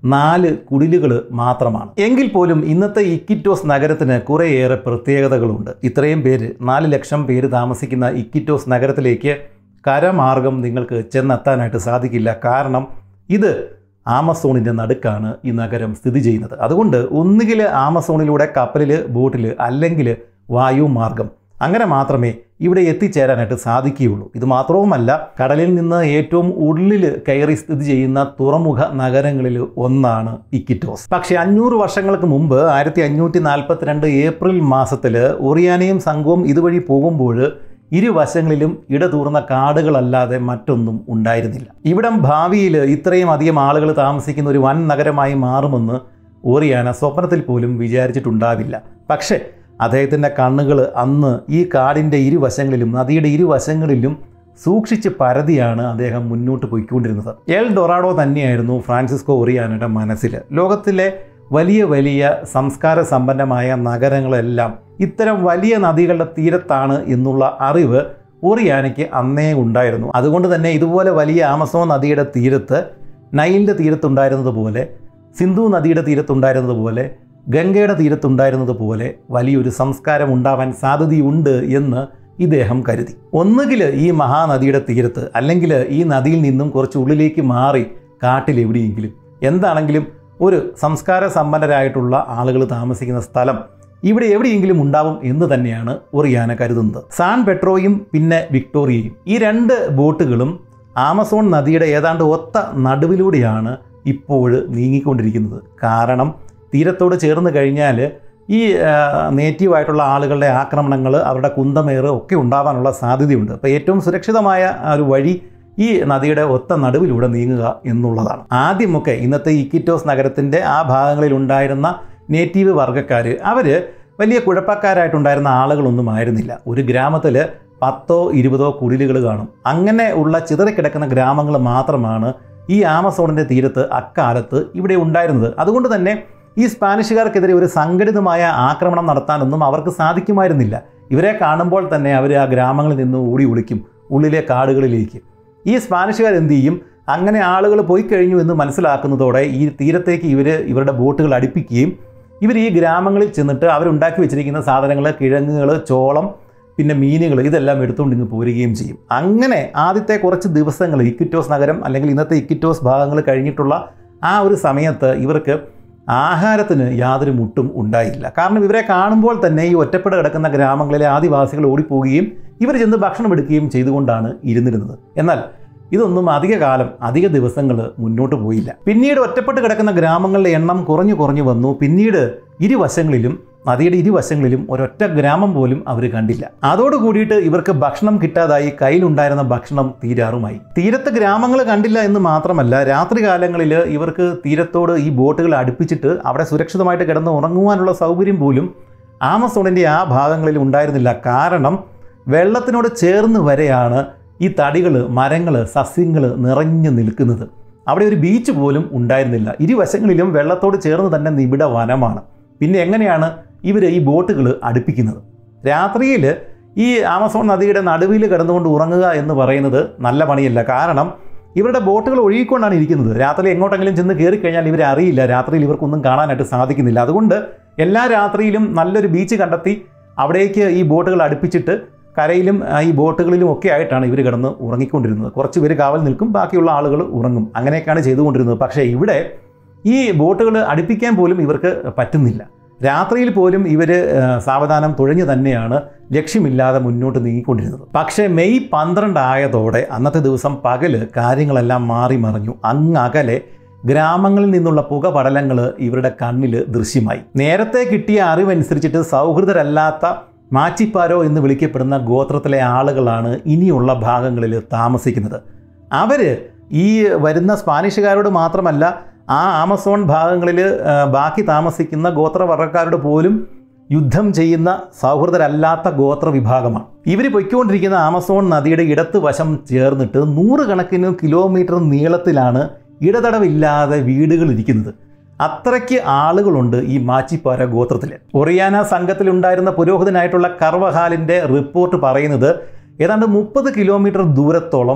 Speaker 1: നാല് കുടിലുകൾ മാത്രമാണ് എങ്കിൽ പോലും ഇന്നത്തെ ഇക്കിറ്റോസ് നഗരത്തിന് കുറേയേറെ പ്രത്യേകതകളുണ്ട് ഇത്രയും പേര് നാല് ലക്ഷം പേര് താമസിക്കുന്ന ഇക്കിറ്റോസ് നഗരത്തിലേക്ക് കരമാർഗം നിങ്ങൾക്ക് ചെന്നെത്താനായിട്ട് സാധിക്കില്ല കാരണം ഇത് ആമസോണിൻ്റെ നടുക്കാണ് ഈ നഗരം സ്ഥിതി ചെയ്യുന്നത് അതുകൊണ്ട് ഒന്നുകിൽ ആമസോണിലൂടെ കപ്പലിൽ ബോട്ടിൽ അല്ലെങ്കിൽ വായു മാർഗം അങ്ങനെ മാത്രമേ ഇവിടെ എത്തിച്ചേരാനായിട്ട് സാധിക്കുകയുള്ളൂ ഇത് മാത്രവുമല്ല കടലിൽ നിന്ന് ഏറ്റവും ഉള്ളിൽ കയറി സ്ഥിതി ചെയ്യുന്ന തുറമുഖ നഗരങ്ങളിൽ ഒന്നാണ് ഇക്കിറ്റോസ് പക്ഷേ അഞ്ഞൂറ് വർഷങ്ങൾക്ക് മുമ്പ് ആയിരത്തി അഞ്ഞൂറ്റി നാൽപ്പത്തിരണ്ട് ഏപ്രിൽ മാസത്തിൽ ഒറിയാനയും സംഘവും ഇതുവഴി പോകുമ്പോൾ ഇരുവശങ്ങളിലും ഇടതൂർന്ന കാടുകളല്ലാതെ മറ്റൊന്നും ഉണ്ടായിരുന്നില്ല ഇവിടം ഭാവിയിൽ ഇത്രയും അധികം ആളുകൾ താമസിക്കുന്ന ഒരു വൻ നഗരമായി മാറുമെന്ന് ഓറിയാന സ്വപ്നത്തിൽ പോലും വിചാരിച്ചിട്ടുണ്ടാവില്ല പക്ഷേ അദ്ദേഹത്തിൻ്റെ കണ്ണുകൾ അന്ന് ഈ കാടിൻ്റെ ഇരുവശങ്ങളിലും നദിയുടെ ഇരുവശങ്ങളിലും സൂക്ഷിച്ച് പരതിയാണ് അദ്ദേഹം മുന്നോട്ട് പോയിക്കൊണ്ടിരുന്നത് എൽ ഡൊറാഡോ തന്നെയായിരുന്നു ഫ്രാൻസിസ്കോ ഒറിയാനയുടെ മനസ്സിൽ ലോകത്തിലെ വലിയ വലിയ സംസ്കാര സമ്പന്നമായ നഗരങ്ങളെല്ലാം ഇത്തരം വലിയ നദികളുടെ തീരത്താണ് എന്നുള്ള അറിവ് ഒറിയാനയ്ക്ക് അന്നേ ഉണ്ടായിരുന്നു അതുകൊണ്ട് തന്നെ ഇതുപോലെ വലിയ ആമസോൺ നദിയുടെ തീരത്ത് നൈലിൻ്റെ തീരത്തുണ്ടായിരുന്നത് പോലെ സിന്ധു നദിയുടെ തീരത്തുണ്ടായിരുന്നത് പോലെ ഗംഗയുടെ തീരത്തുണ്ടായിരുന്നത് പോലെ വലിയൊരു സംസ്കാരം ഉണ്ടാവാൻ സാധ്യതയുണ്ട് എന്ന് ഇദ്ദേഹം കരുതി ഒന്നുകിൽ ഈ മഹാനദിയുടെ തീരത്ത് അല്ലെങ്കിൽ ഈ നദിയിൽ നിന്നും കുറച്ച് ഉള്ളിലേക്ക് മാറി കാട്ടിലെവിടെയെങ്കിലും എന്താണെങ്കിലും ഒരു സംസ്കാര സമ്പന്നരായിട്ടുള്ള ആളുകൾ താമസിക്കുന്ന സ്ഥലം ഇവിടെ എവിടെയെങ്കിലും ഉണ്ടാവും എന്ന് തന്നെയാണ് ഒറിയാന കരുതുന്നത് സാൻ പെട്രോയും പിന്നെ വിക്ടോറിയയും ഈ രണ്ട് ബോട്ടുകളും ആമസോൺ നദിയുടെ ഏതാണ്ട് ഒത്ത നടുവിലൂടെയാണ് ഇപ്പോൾ നീങ്ങിക്കൊണ്ടിരിക്കുന്നത് കാരണം തീരത്തോട് ചേർന്ന് കഴിഞ്ഞാൽ ഈ നേറ്റീവായിട്ടുള്ള ആളുകളുടെ ആക്രമണങ്ങൾ അവരുടെ കുന്തമേറ് ഒക്കെ ഉണ്ടാവാനുള്ള സാധ്യതയുണ്ട് അപ്പോൾ ഏറ്റവും സുരക്ഷിതമായ ആ ഒരു വഴി ഈ നദിയുടെ ഒത്ത നടുവിലൂടെ നീങ്ങുക എന്നുള്ളതാണ് ആദ്യമൊക്കെ ഇന്നത്തെ ഇക്കിറ്റോസ് നഗരത്തിൻ്റെ ആ ഭാഗങ്ങളിൽ ഉണ്ടായിരുന്ന നേറ്റീവ് വർഗ്ഗക്കാർ അവർ വലിയ കുഴപ്പക്കാരായിട്ടുണ്ടായിരുന്ന ആളുകളൊന്നും ആയിരുന്നില്ല ഒരു ഗ്രാമത്തിൽ പത്തോ ഇരുപതോ കുടിലുകൾ കാണും അങ്ങനെ ഉള്ള ചിതറിക്കിടക്കുന്ന ഗ്രാമങ്ങൾ മാത്രമാണ് ഈ ആമസോണിൻ്റെ തീരത്ത് അക്കാലത്ത് ഇവിടെ ഉണ്ടായിരുന്നത് അതുകൊണ്ട് തന്നെ ഈ സ്പാനിഷുകാർക്കെതിരെ ഒരു സംഘടിതമായ ആക്രമണം നടത്താനൊന്നും അവർക്ക് സാധിക്കുമായിരുന്നില്ല ഇവരെ കാണുമ്പോൾ തന്നെ അവർ ആ ഗ്രാമങ്ങളിൽ നിന്ന് ഓടി ഒളിക്കും ഉള്ളിലെ കാടുകളിലേക്ക് ഈ സ്പാനിഷുകാർ എന്ത് ചെയ്യും അങ്ങനെ ആളുകൾ പോയി കഴിഞ്ഞു എന്ന് മനസ്സിലാക്കുന്നതോടെ ഈ തീരത്തേക്ക് ഇവർ ഇവരുടെ ബോട്ടുകൾ അടുപ്പിക്കുകയും ഇവർ ഈ ഗ്രാമങ്ങളിൽ ചെന്നിട്ട് അവരുണ്ടാക്കി വെച്ചിരിക്കുന്ന സാധനങ്ങൾ കിഴങ്ങുകൾ ചോളം പിന്നെ മീനുകൾ ഇതെല്ലാം എടുത്തുകൊണ്ട് ഇങ്ങ് പോരുകയും ചെയ്യും അങ്ങനെ ആദ്യത്തെ കുറച്ച് ദിവസങ്ങൾ ഇക്വിറ്റോസ് നഗരം അല്ലെങ്കിൽ ഇന്നത്തെ ഇക്വിറ്റോസ് ഭാഗങ്ങൾ കഴിഞ്ഞിട്ടുള്ള ആ ഒരു സമയത്ത് ഇവർക്ക് ആഹാരത്തിന് യാതൊരു മുട്ടും ഉണ്ടായില്ല കാരണം ഇവരെ കാണുമ്പോൾ തന്നെ ഈ ഒറ്റപ്പെട്ട് കിടക്കുന്ന ഗ്രാമങ്ങളിലെ ആദിവാസികൾ ഓടിപ്പോവുകയും ഇവർ ചെന്ന് ഭക്ഷണം എടുക്കുകയും ചെയ്തുകൊണ്ടാണ് ഇരുന്നിരുന്നത് എന്നാൽ ഇതൊന്നും അധിക കാലം അധിക ദിവസങ്ങൾ മുന്നോട്ട് പോയില്ല പിന്നീട് ഒറ്റപ്പെട്ട് കിടക്കുന്ന ഗ്രാമങ്ങളുടെ എണ്ണം കുറഞ്ഞു കുറഞ്ഞു വന്നു പിന്നീട് ഇരുവശങ്ങളിലും നദിയുടെ ഇരുവശങ്ങളിലും ഒരൊറ്റ ഗ്രാമം പോലും അവർ കണ്ടില്ല അതോട് കൂടിയിട്ട് ഇവർക്ക് ഭക്ഷണം കിട്ടാതായി കയ്യിലുണ്ടായിരുന്ന ഭക്ഷണം തീരാറുമായി തീരത്ത് ഗ്രാമങ്ങൾ കണ്ടില്ല എന്ന് മാത്രമല്ല രാത്രികാലങ്ങളിൽ ഇവർക്ക് തീരത്തോട് ഈ ബോട്ടുകൾ അടുപ്പിച്ചിട്ട് അവിടെ സുരക്ഷിതമായിട്ട് കിടന്ന് ഉറങ്ങുവാനുള്ള സൗകര്യം പോലും ആമസോണിൻ്റെ ആ ഭാഗങ്ങളിൽ ഉണ്ടായിരുന്നില്ല കാരണം വെള്ളത്തിനോട് ചേർന്ന് വരെയാണ് ഈ തടികൾ മരങ്ങൾ സസ്യങ്ങൾ നിറഞ്ഞു നിൽക്കുന്നത് അവിടെ ഒരു ബീച്ച് പോലും ഉണ്ടായിരുന്നില്ല ഇരുവശങ്ങളിലും വെള്ളത്തോട് ചേർന്ന് തന്നെ നിബിഡ വനമാണ് പിന്നെ എങ്ങനെയാണ് ഇവർ ഈ ബോട്ടുകൾ അടുപ്പിക്കുന്നത് രാത്രിയിൽ ഈ ആമസോൺ നദിയുടെ നടുവിൽ കിടന്നുകൊണ്ട് ഉറങ്ങുക എന്ന് പറയുന്നത് നല്ല പണിയല്ല കാരണം ഇവരുടെ ബോട്ടുകൾ ഒഴുകിക്കൊണ്ടാണ് ഇരിക്കുന്നത് രാത്രി എങ്ങോട്ടെങ്കിലും ചെന്ന് കയറി കഴിഞ്ഞാൽ ഇവരെ അറിയില്ല രാത്രിയിൽ ഇവർക്കൊന്നും കാണാനായിട്ട് സാധിക്കുന്നില്ല അതുകൊണ്ട് എല്ലാ രാത്രിയിലും നല്ലൊരു ബീച്ച് കണ്ടെത്തി അവിടേക്ക് ഈ ബോട്ടുകൾ അടുപ്പിച്ചിട്ട് കരയിലും ആ, ഈ ബോട്ടുകളിലും ഒക്കെ ആയിട്ടാണ് ഇവർ കിടന്ന് ഉറങ്ങിക്കൊണ്ടിരുന്നത് കുറച്ച് പേര് കാവൽ നിൽക്കും ബാക്കിയുള്ള ആളുകൾ ഉറങ്ങും അങ്ങനെയൊക്കെയാണ് ചെയ്തുകൊണ്ടിരുന്നത് പക്ഷേ ഇവിടെ ഈ ബോട്ടുകൾ അടുപ്പിക്കാൻ പോലും ഇവർക്ക് പറ്റുന്നില്ല രാത്രിയിൽ പോലും ഇവർ സാവധാനം തുഴഞ്ഞു തന്നെയാണ് ലക്ഷ്യമില്ലാതെ മുന്നോട്ട് നീങ്ങിക്കൊണ്ടിരുന്നത് പക്ഷേ മെയ് പന്ത്രണ്ട് ആയതോടെ അന്നത്തെ ദിവസം പകല് കാര്യങ്ങളെല്ലാം മാറി മറിഞ്ഞു അങ്ങകലെ ഗ്രാമങ്ങളിൽ നിന്നുള്ള പുകപടലങ്ങൾ ഇവരുടെ കണ്ണിൽ ദൃശ്യമായി നേരത്തെ കിട്ടിയ അറിവനുസരിച്ചിട്ട് സൗഹൃദരല്ലാത്ത മാച്ചിപ്പാരോ എന്ന് വിളിക്കപ്പെടുന്ന ഗോത്രത്തിലെ ആളുകളാണ് ഇനിയുള്ള ഭാഗങ്ങളിൽ താമസിക്കുന്നത് അവർ ഈ വരുന്ന സ്പാനിഷുകാരോട് മാത്രമല്ല ആ ആമസോൺ ഭാഗങ്ങളിൽ ബാക്കി താമസിക്കുന്ന ഗോത്രവർഗ്ഗക്കാരോട് പോലും യുദ്ധം ചെയ്യുന്ന സൗഹൃദരല്ലാത്ത ഗോത്ര വിഭാഗമാണ് ഇവർ പൊയ്ക്കൊണ്ടിരിക്കുന്ന ആമസോൺ നദിയുടെ ഇടത്ത് വശം ചേർന്നിട്ട് നൂറുകണക്കിന് കിലോമീറ്റർ നീളത്തിലാണ് ഇടതടവില്ലാതെ വീടുകൾ ഇരിക്കുന്നത് അത്രയ്ക്ക് ആളുകളുണ്ട് ഈ മാച്ചിപ്പാര ഗോത്രത്തിൽ ഒറിയാന സംഘത്തിലുണ്ടായിരുന്ന പുരോഹിതനായിട്ടുള്ള കർവഹാലിൻ്റെ റിപ്പോർട്ട് പറയുന്നത് ഏതാണ്ട് മുപ്പത് കിലോമീറ്റർ ദൂരത്തോളം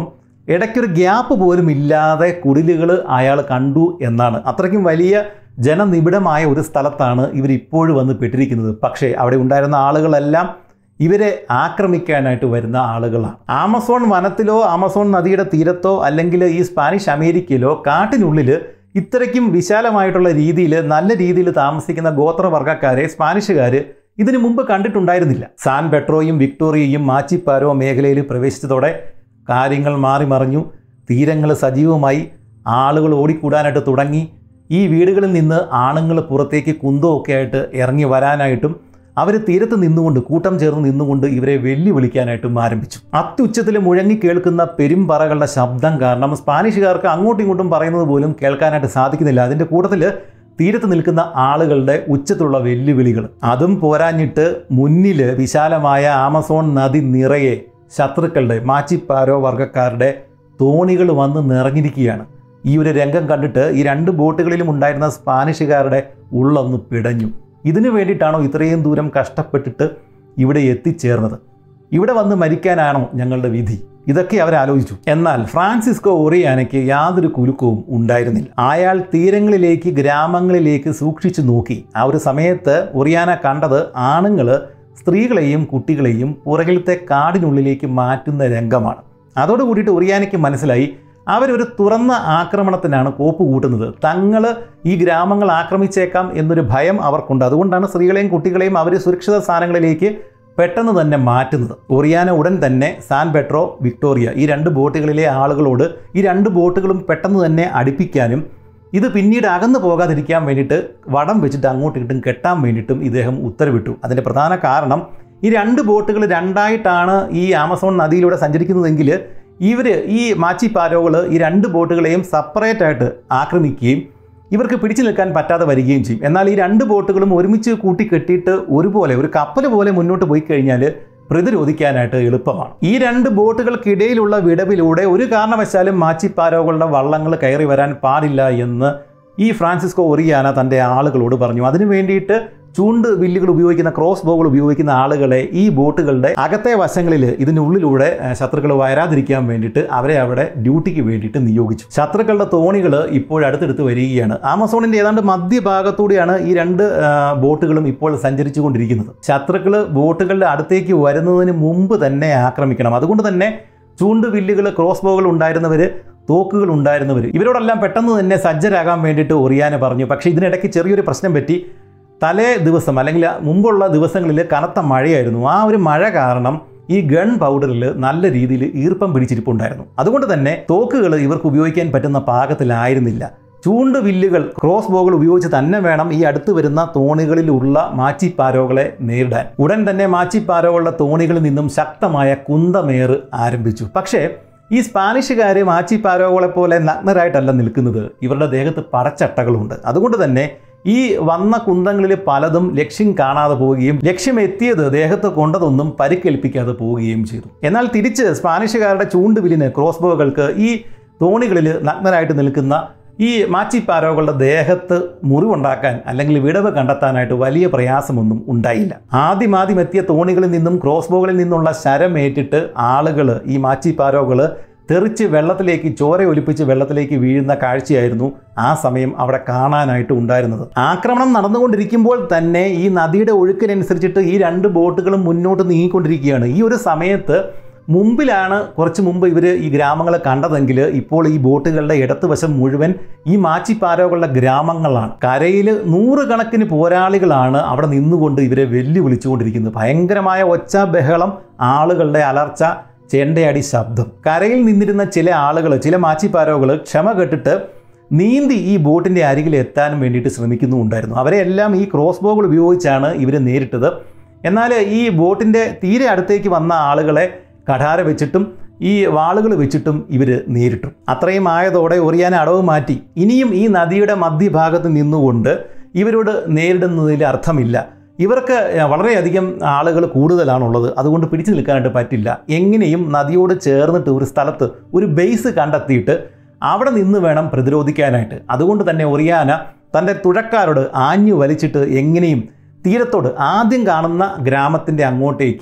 Speaker 1: ഇടയ്ക്കൊരു ഗ്യാപ്പ് പോലും ഇല്ലാതെ കുടിലുകൾ അയാൾ കണ്ടു എന്നാണ് അത്രയ്ക്കും വലിയ ജനനിബിഡമായ ഒരു സ്ഥലത്താണ് ഇവർ ഇപ്പോഴും വന്ന് പെട്ടിരിക്കുന്നത് പക്ഷേ അവിടെ ഉണ്ടായിരുന്ന ആളുകളെല്ലാം ഇവരെ ആക്രമിക്കാനായിട്ട് വരുന്ന ആളുകളാണ് ആമസോൺ വനത്തിലോ ആമസോൺ നദിയുടെ തീരത്തോ അല്ലെങ്കിൽ ഈ സ്പാനിഷ് അമേരിക്കയിലോ കാട്ടിനുള്ളിൽ ഇത്രയ്ക്കും വിശാലമായിട്ടുള്ള രീതിയിൽ നല്ല രീതിയിൽ താമസിക്കുന്ന ഗോത്രവർഗ്ഗക്കാരെ സ്പാനിഷുകാർ ഇതിനു മുമ്പ് കണ്ടിട്ടുണ്ടായിരുന്നില്ല സാൻ പെട്രോയും വിക്ടോറിയയും മാച്ചിപ്പാരോ മേഖലയിൽ പ്രവേശിച്ചതോടെ കാര്യങ്ങൾ മാറി മറിഞ്ഞു തീരങ്ങൾ സജീവമായി ആളുകൾ ഓടിക്കൂടാനായിട്ട് തുടങ്ങി ഈ വീടുകളിൽ നിന്ന് ആണുങ്ങൾ പുറത്തേക്ക് കുന്തമൊക്കെ ആയിട്ട് ഇറങ്ങി വരാനായിട്ടും അവർ തീരത്ത് നിന്നുകൊണ്ട് കൂട്ടം ചേർന്ന് നിന്നുകൊണ്ട് ഇവരെ വെല്ലുവിളിക്കാനായിട്ടും ആരംഭിച്ചു അത്യുച്ചത്തിൽ മുഴങ്ങി കേൾക്കുന്ന പെരുമ്പറകളുടെ ശബ്ദം കാരണം സ്പാനിഷുകാർക്ക് അങ്ങോട്ടും ഇങ്ങോട്ടും പറയുന്നത് പോലും കേൾക്കാനായിട്ട് സാധിക്കുന്നില്ല അതിൻ്റെ കൂട്ടത്തിൽ തീരത്ത് നിൽക്കുന്ന ആളുകളുടെ ഉച്ചത്തിലുള്ള വെല്ലുവിളികൾ അതും പോരാഞ്ഞിട്ട് മുന്നിൽ വിശാലമായ ആമസോൺ നദി നിറയെ ശത്രുക്കളുടെ മാച്ചിപ്പാരോ വർഗ്ഗക്കാരുടെ തോണികൾ വന്ന് നിറഞ്ഞിരിക്കുകയാണ് ഈ ഒരു രംഗം കണ്ടിട്ട് ഈ രണ്ട് ബോട്ടുകളിലും ഉണ്ടായിരുന്ന സ്പാനിഷുകാരുടെ ഉള്ളൊന്ന് പിടഞ്ഞു ഇതിനു വേണ്ടിയിട്ടാണോ ഇത്രയും ദൂരം കഷ്ടപ്പെട്ടിട്ട് ഇവിടെ എത്തിച്ചേർന്നത് ഇവിടെ വന്ന് മരിക്കാനാണോ ഞങ്ങളുടെ വിധി ഇതൊക്കെ അവർ ആലോചിച്ചു എന്നാൽ ഫ്രാൻസിസ്കോ ഒറിയാനയ്ക്ക് യാതൊരു കുലുക്കവും ഉണ്ടായിരുന്നില്ല അയാൾ തീരങ്ങളിലേക്ക് ഗ്രാമങ്ങളിലേക്ക് സൂക്ഷിച്ചു നോക്കി ആ ഒരു സമയത്ത് ഒറിയാന കണ്ടത് ആണുങ്ങൾ സ്ത്രീകളെയും കുട്ടികളെയും പുറകിലത്തെ കാടിനുള്ളിലേക്ക് മാറ്റുന്ന രംഗമാണ് അതോട് കൂടിയിട്ട് ഒറിയാനയ്ക്ക് മനസ്സിലായി അവരൊരു തുറന്ന ആക്രമണത്തിനാണ് കോപ്പ് കൂട്ടുന്നത് തങ്ങൾ ഈ ഗ്രാമങ്ങൾ ആക്രമിച്ചേക്കാം എന്നൊരു ഭയം അവർക്കുണ്ട് അതുകൊണ്ടാണ് സ്ത്രീകളെയും കുട്ടികളെയും അവർ സുരക്ഷിത സ്ഥാനങ്ങളിലേക്ക് പെട്ടെന്ന് തന്നെ മാറ്റുന്നത് ഒറിയാന ഉടൻ തന്നെ സാൻ പെട്രോ വിക്ടോറിയ ഈ രണ്ട് ബോട്ടുകളിലെ ആളുകളോട് ഈ രണ്ട് ബോട്ടുകളും പെട്ടെന്ന് തന്നെ അടുപ്പിക്കാനും ഇത് പിന്നീട് അകന്നു പോകാതിരിക്കാൻ വേണ്ടിയിട്ട് വടം വെച്ചിട്ട് അങ്ങോട്ടും ഇങ്ങോട്ടും കെട്ടാൻ വേണ്ടിയിട്ടും ഇദ്ദേഹം ഉത്തരവിട്ടു അതിൻ്റെ പ്രധാന കാരണം ഈ രണ്ട് ബോട്ടുകൾ രണ്ടായിട്ടാണ് ഈ ആമസോൺ നദിയിലൂടെ സഞ്ചരിക്കുന്നതെങ്കിൽ ഇവർ ഈ മാച്ചിപ്പാരോകൾ ഈ രണ്ട് ബോട്ടുകളെയും സെപ്പറേറ്റ് ആയിട്ട് ആക്രമിക്കുകയും ഇവർക്ക് പിടിച്ചു നിൽക്കാൻ പറ്റാതെ വരികയും ചെയ്യും എന്നാൽ ഈ രണ്ട് ബോട്ടുകളും ഒരുമിച്ച് കൂട്ടി കെട്ടിയിട്ട് ഒരുപോലെ ഒരു കപ്പൽ പോലെ മുന്നോട്ട് പോയി കഴിഞ്ഞാൽ പ്രതിരോധിക്കാനായിട്ട് എളുപ്പമാണ് ഈ രണ്ട് ബോട്ടുകൾക്കിടയിലുള്ള വിടവിലൂടെ ഒരു കാരണവശാലും മാച്ചിപ്പാരോകളുടെ വള്ളങ്ങൾ കയറി വരാൻ പാടില്ല എന്ന് ഈ ഫ്രാൻസിസ്കോ ഒറിയാന തൻ്റെ ആളുകളോട് പറഞ്ഞു അതിനു വേണ്ടിയിട്ട് ചൂണ്ട് വില്ലുകൾ ഉപയോഗിക്കുന്ന ക്രോസ് ബോകൾ ഉപയോഗിക്കുന്ന ആളുകളെ ഈ ബോട്ടുകളുടെ അകത്തെ വശങ്ങളിൽ ഇതിനുള്ളിലൂടെ ഏഹ്, ശത്രുക്കൾ വരാതിരിക്കാൻ വേണ്ടിയിട്ട് അവരെ അവിടെ ഡ്യൂട്ടിക്ക് വേണ്ടിയിട്ട് നിയോഗിച്ചു ശത്രുക്കളുടെ തോണികൾ ഇപ്പോൾ അടുത്തടുത്ത് വരികയാണ് ആമസോണിൻ്റെ ഏതാണ്ട് മധ്യഭാഗത്തൂടെയാണ് ഈ രണ്ട് ആ, ബോട്ടുകളും ഇപ്പോൾ സഞ്ചരിച്ചു കൊണ്ടിരിക്കുന്നത് ശത്രുക്കൾ ബോട്ടുകളുടെ അടുത്തേക്ക് വരുന്നതിന് മുമ്പ് തന്നെ ആക്രമിക്കണം അതുകൊണ്ട് തന്നെ ചൂണ്ട് വില്ലുകൾ ക്രോസ് ബോകൾ ഉണ്ടായിരുന്നവർ തോക്കുകൾ ഉണ്ടായിരുന്നവർ ഇവരോടെല്ലാം പെട്ടെന്ന് തന്നെ സജ്ജരാകാൻ വേണ്ടിയിട്ട് ഒറിയാന പറഞ്ഞു പക്ഷേ ഇതിനിടയ്ക്ക് ചെറിയൊരു പ്രശ്നം പറ്റി തലേ ദിവസം അല്ലെങ്കിൽ മുമ്പുള്ള ദിവസങ്ങളിൽ കനത്ത മഴയായിരുന്നു ആ ഒരു മഴ കാരണം ഈ ഗൺ പൗഡറിൽ നല്ല രീതിയിൽ ഈർപ്പം പിടിച്ചിരിപ്പുണ്ടായിരുന്നു അതുകൊണ്ട് തന്നെ തോക്കുകൾ ഇവർക്ക് ഉപയോഗിക്കാൻ പറ്റുന്ന പാകത്തിലായിരുന്നില്ല ചൂണ്ട് വില്ലുകൾ ക്രോസ് ബോകൾ ഉപയോഗിച്ച് തന്നെ വേണം ഈ അടുത്ത് വരുന്ന തോണികളിലുള്ള മാച്ചിപ്പാരോകളെ നേരിടാൻ ഉടൻ തന്നെ മാച്ചിപ്പാരോകളുടെ തോണികളിൽ നിന്നും ശക്തമായ കുന്തമേറ് ആരംഭിച്ചു പക്ഷേ ഈ സ്പാനിഷുകാർ മാച്ചിപ്പാരോകളെ പോലെ നഗ്നരായിട്ടല്ല നിൽക്കുന്നത് ഇവരുടെ ദേഹത്ത് പടച്ചട്ടകളുണ്ട് അതുകൊണ്ട് തന്നെ ഈ വന്ന കുന്തങ്ങളിൽ പലതും ലക്ഷ്യം കാണാതെ പോവുകയും ലക്ഷ്യമെത്തിയത് ദേഹത്ത് കൊണ്ടതൊന്നും പരിക്കേൽപ്പിക്കാതെ പോവുകയും ചെയ്തു എന്നാൽ തിരിച്ച് സ്പാനിഷുകാരുടെ ചൂണ്ടുവിലിന് ക്രോസ് ബോകൾക്ക് ഈ തോണികളിൽ നഗ്നരായിട്ട് നിൽക്കുന്ന ഈ മാച്ചിപ്പാരോകളുടെ ദേഹത്ത് മുറിവുണ്ടാക്കാൻ അല്ലെങ്കിൽ വിടവ് കണ്ടെത്താനായിട്ട് വലിയ പ്രയാസമൊന്നും ഉണ്ടായില്ല ആദ്യം ആദ്യം എത്തിയ തോണികളിൽ നിന്നും ക്രോസ് ബോകളിൽ നിന്നുള്ള ശരമേറ്റിട്ട് ആളുകൾ ഈ മാച്ചിപ്പാരോകൾ തെറിച്ച് വെള്ളത്തിലേക്ക് ചോര ഒലിപ്പിച്ച് വെള്ളത്തിലേക്ക് വീഴുന്ന കാഴ്ചയായിരുന്നു ആ സമയം അവിടെ കാണാനായിട്ട് ഉണ്ടായിരുന്നത് ആക്രമണം നടന്നുകൊണ്ടിരിക്കുമ്പോൾ തന്നെ ഈ നദിയുടെ ഒഴുക്കിനനുസരിച്ചിട്ട് ഈ രണ്ട് ബോട്ടുകളും മുന്നോട്ട് നീങ്ങിക്കൊണ്ടിരിക്കുകയാണ് ഈ ഒരു സമയത്ത് മുമ്പിലാണ് കുറച്ച് മുമ്പ് ഇവർ ഈ ഗ്രാമങ്ങളെ കണ്ടതെങ്കിൽ ഇപ്പോൾ ഈ ബോട്ടുകളുടെ ഇടത്തുവശം മുഴുവൻ ഈ മാച്ചിപ്പാരോകളുടെ ഗ്രാമങ്ങളാണ് കരയിൽ നൂറുകണക്കിന് പോരാളികളാണ് അവിടെ നിന്നുകൊണ്ട് ഇവരെ വെല്ലുവിളിച്ചുകൊണ്ടിരിക്കുന്നത് ഭയങ്കരമായ ഒച്ച ബഹളം ആളുകളുടെ അലർച്ച ചെണ്ടയടി ശബ്ദം കരയിൽ നിന്നിരുന്ന ചില ആളുകൾ ചില മാച്ചിപ്പാരോകൾ ക്ഷമ കെട്ടിട്ട് നീന്തി ഈ ബോട്ടിൻ്റെ അരികിൽ എത്താനും വേണ്ടിയിട്ട് ശ്രമിക്കുന്നുണ്ടായിരുന്നു അവരെല്ലാം ഈ ക്രോസ് ബോകൾ ഉപയോഗിച്ചാണ് ഇവർ നേരിട്ടത് എന്നാൽ ഈ ബോട്ടിൻ്റെ തീരെ അടുത്തേക്ക് വന്ന ആളുകളെ കഠാര വെച്ചിട്ടും ഈ വാളുകൾ വെച്ചിട്ടും ഇവർ നേരിട്ടു അത്രയും ആയതോടെ ഒറിയാൻ അടവ് മാറ്റി ഇനിയും ഈ നദിയുടെ മധ്യഭാഗത്ത് നിന്നുകൊണ്ട് ഇവരോട് നേരിടുന്നതിൽ അർത്ഥമില്ല ഇവർക്ക് വളരെയധികം ആളുകൾ കൂടുതലാണുള്ളത് അതുകൊണ്ട് പിടിച്ചു നിൽക്കാനായിട്ട് പറ്റില്ല എങ്ങനെയും നദിയോട് ചേർന്നിട്ട് ഒരു സ്ഥലത്ത് ഒരു ബേസ് കണ്ടെത്തിയിട്ട് അവിടെ നിന്ന് വേണം പ്രതിരോധിക്കാനായിട്ട് അതുകൊണ്ട് തന്നെ ഒറിയാന തൻ്റെ തുഴക്കാരോട് ആഞ്ഞു വലിച്ചിട്ട് എങ്ങനെയും തീരത്തോട് ആദ്യം കാണുന്ന ഗ്രാമത്തിൻ്റെ അങ്ങോട്ടേക്ക്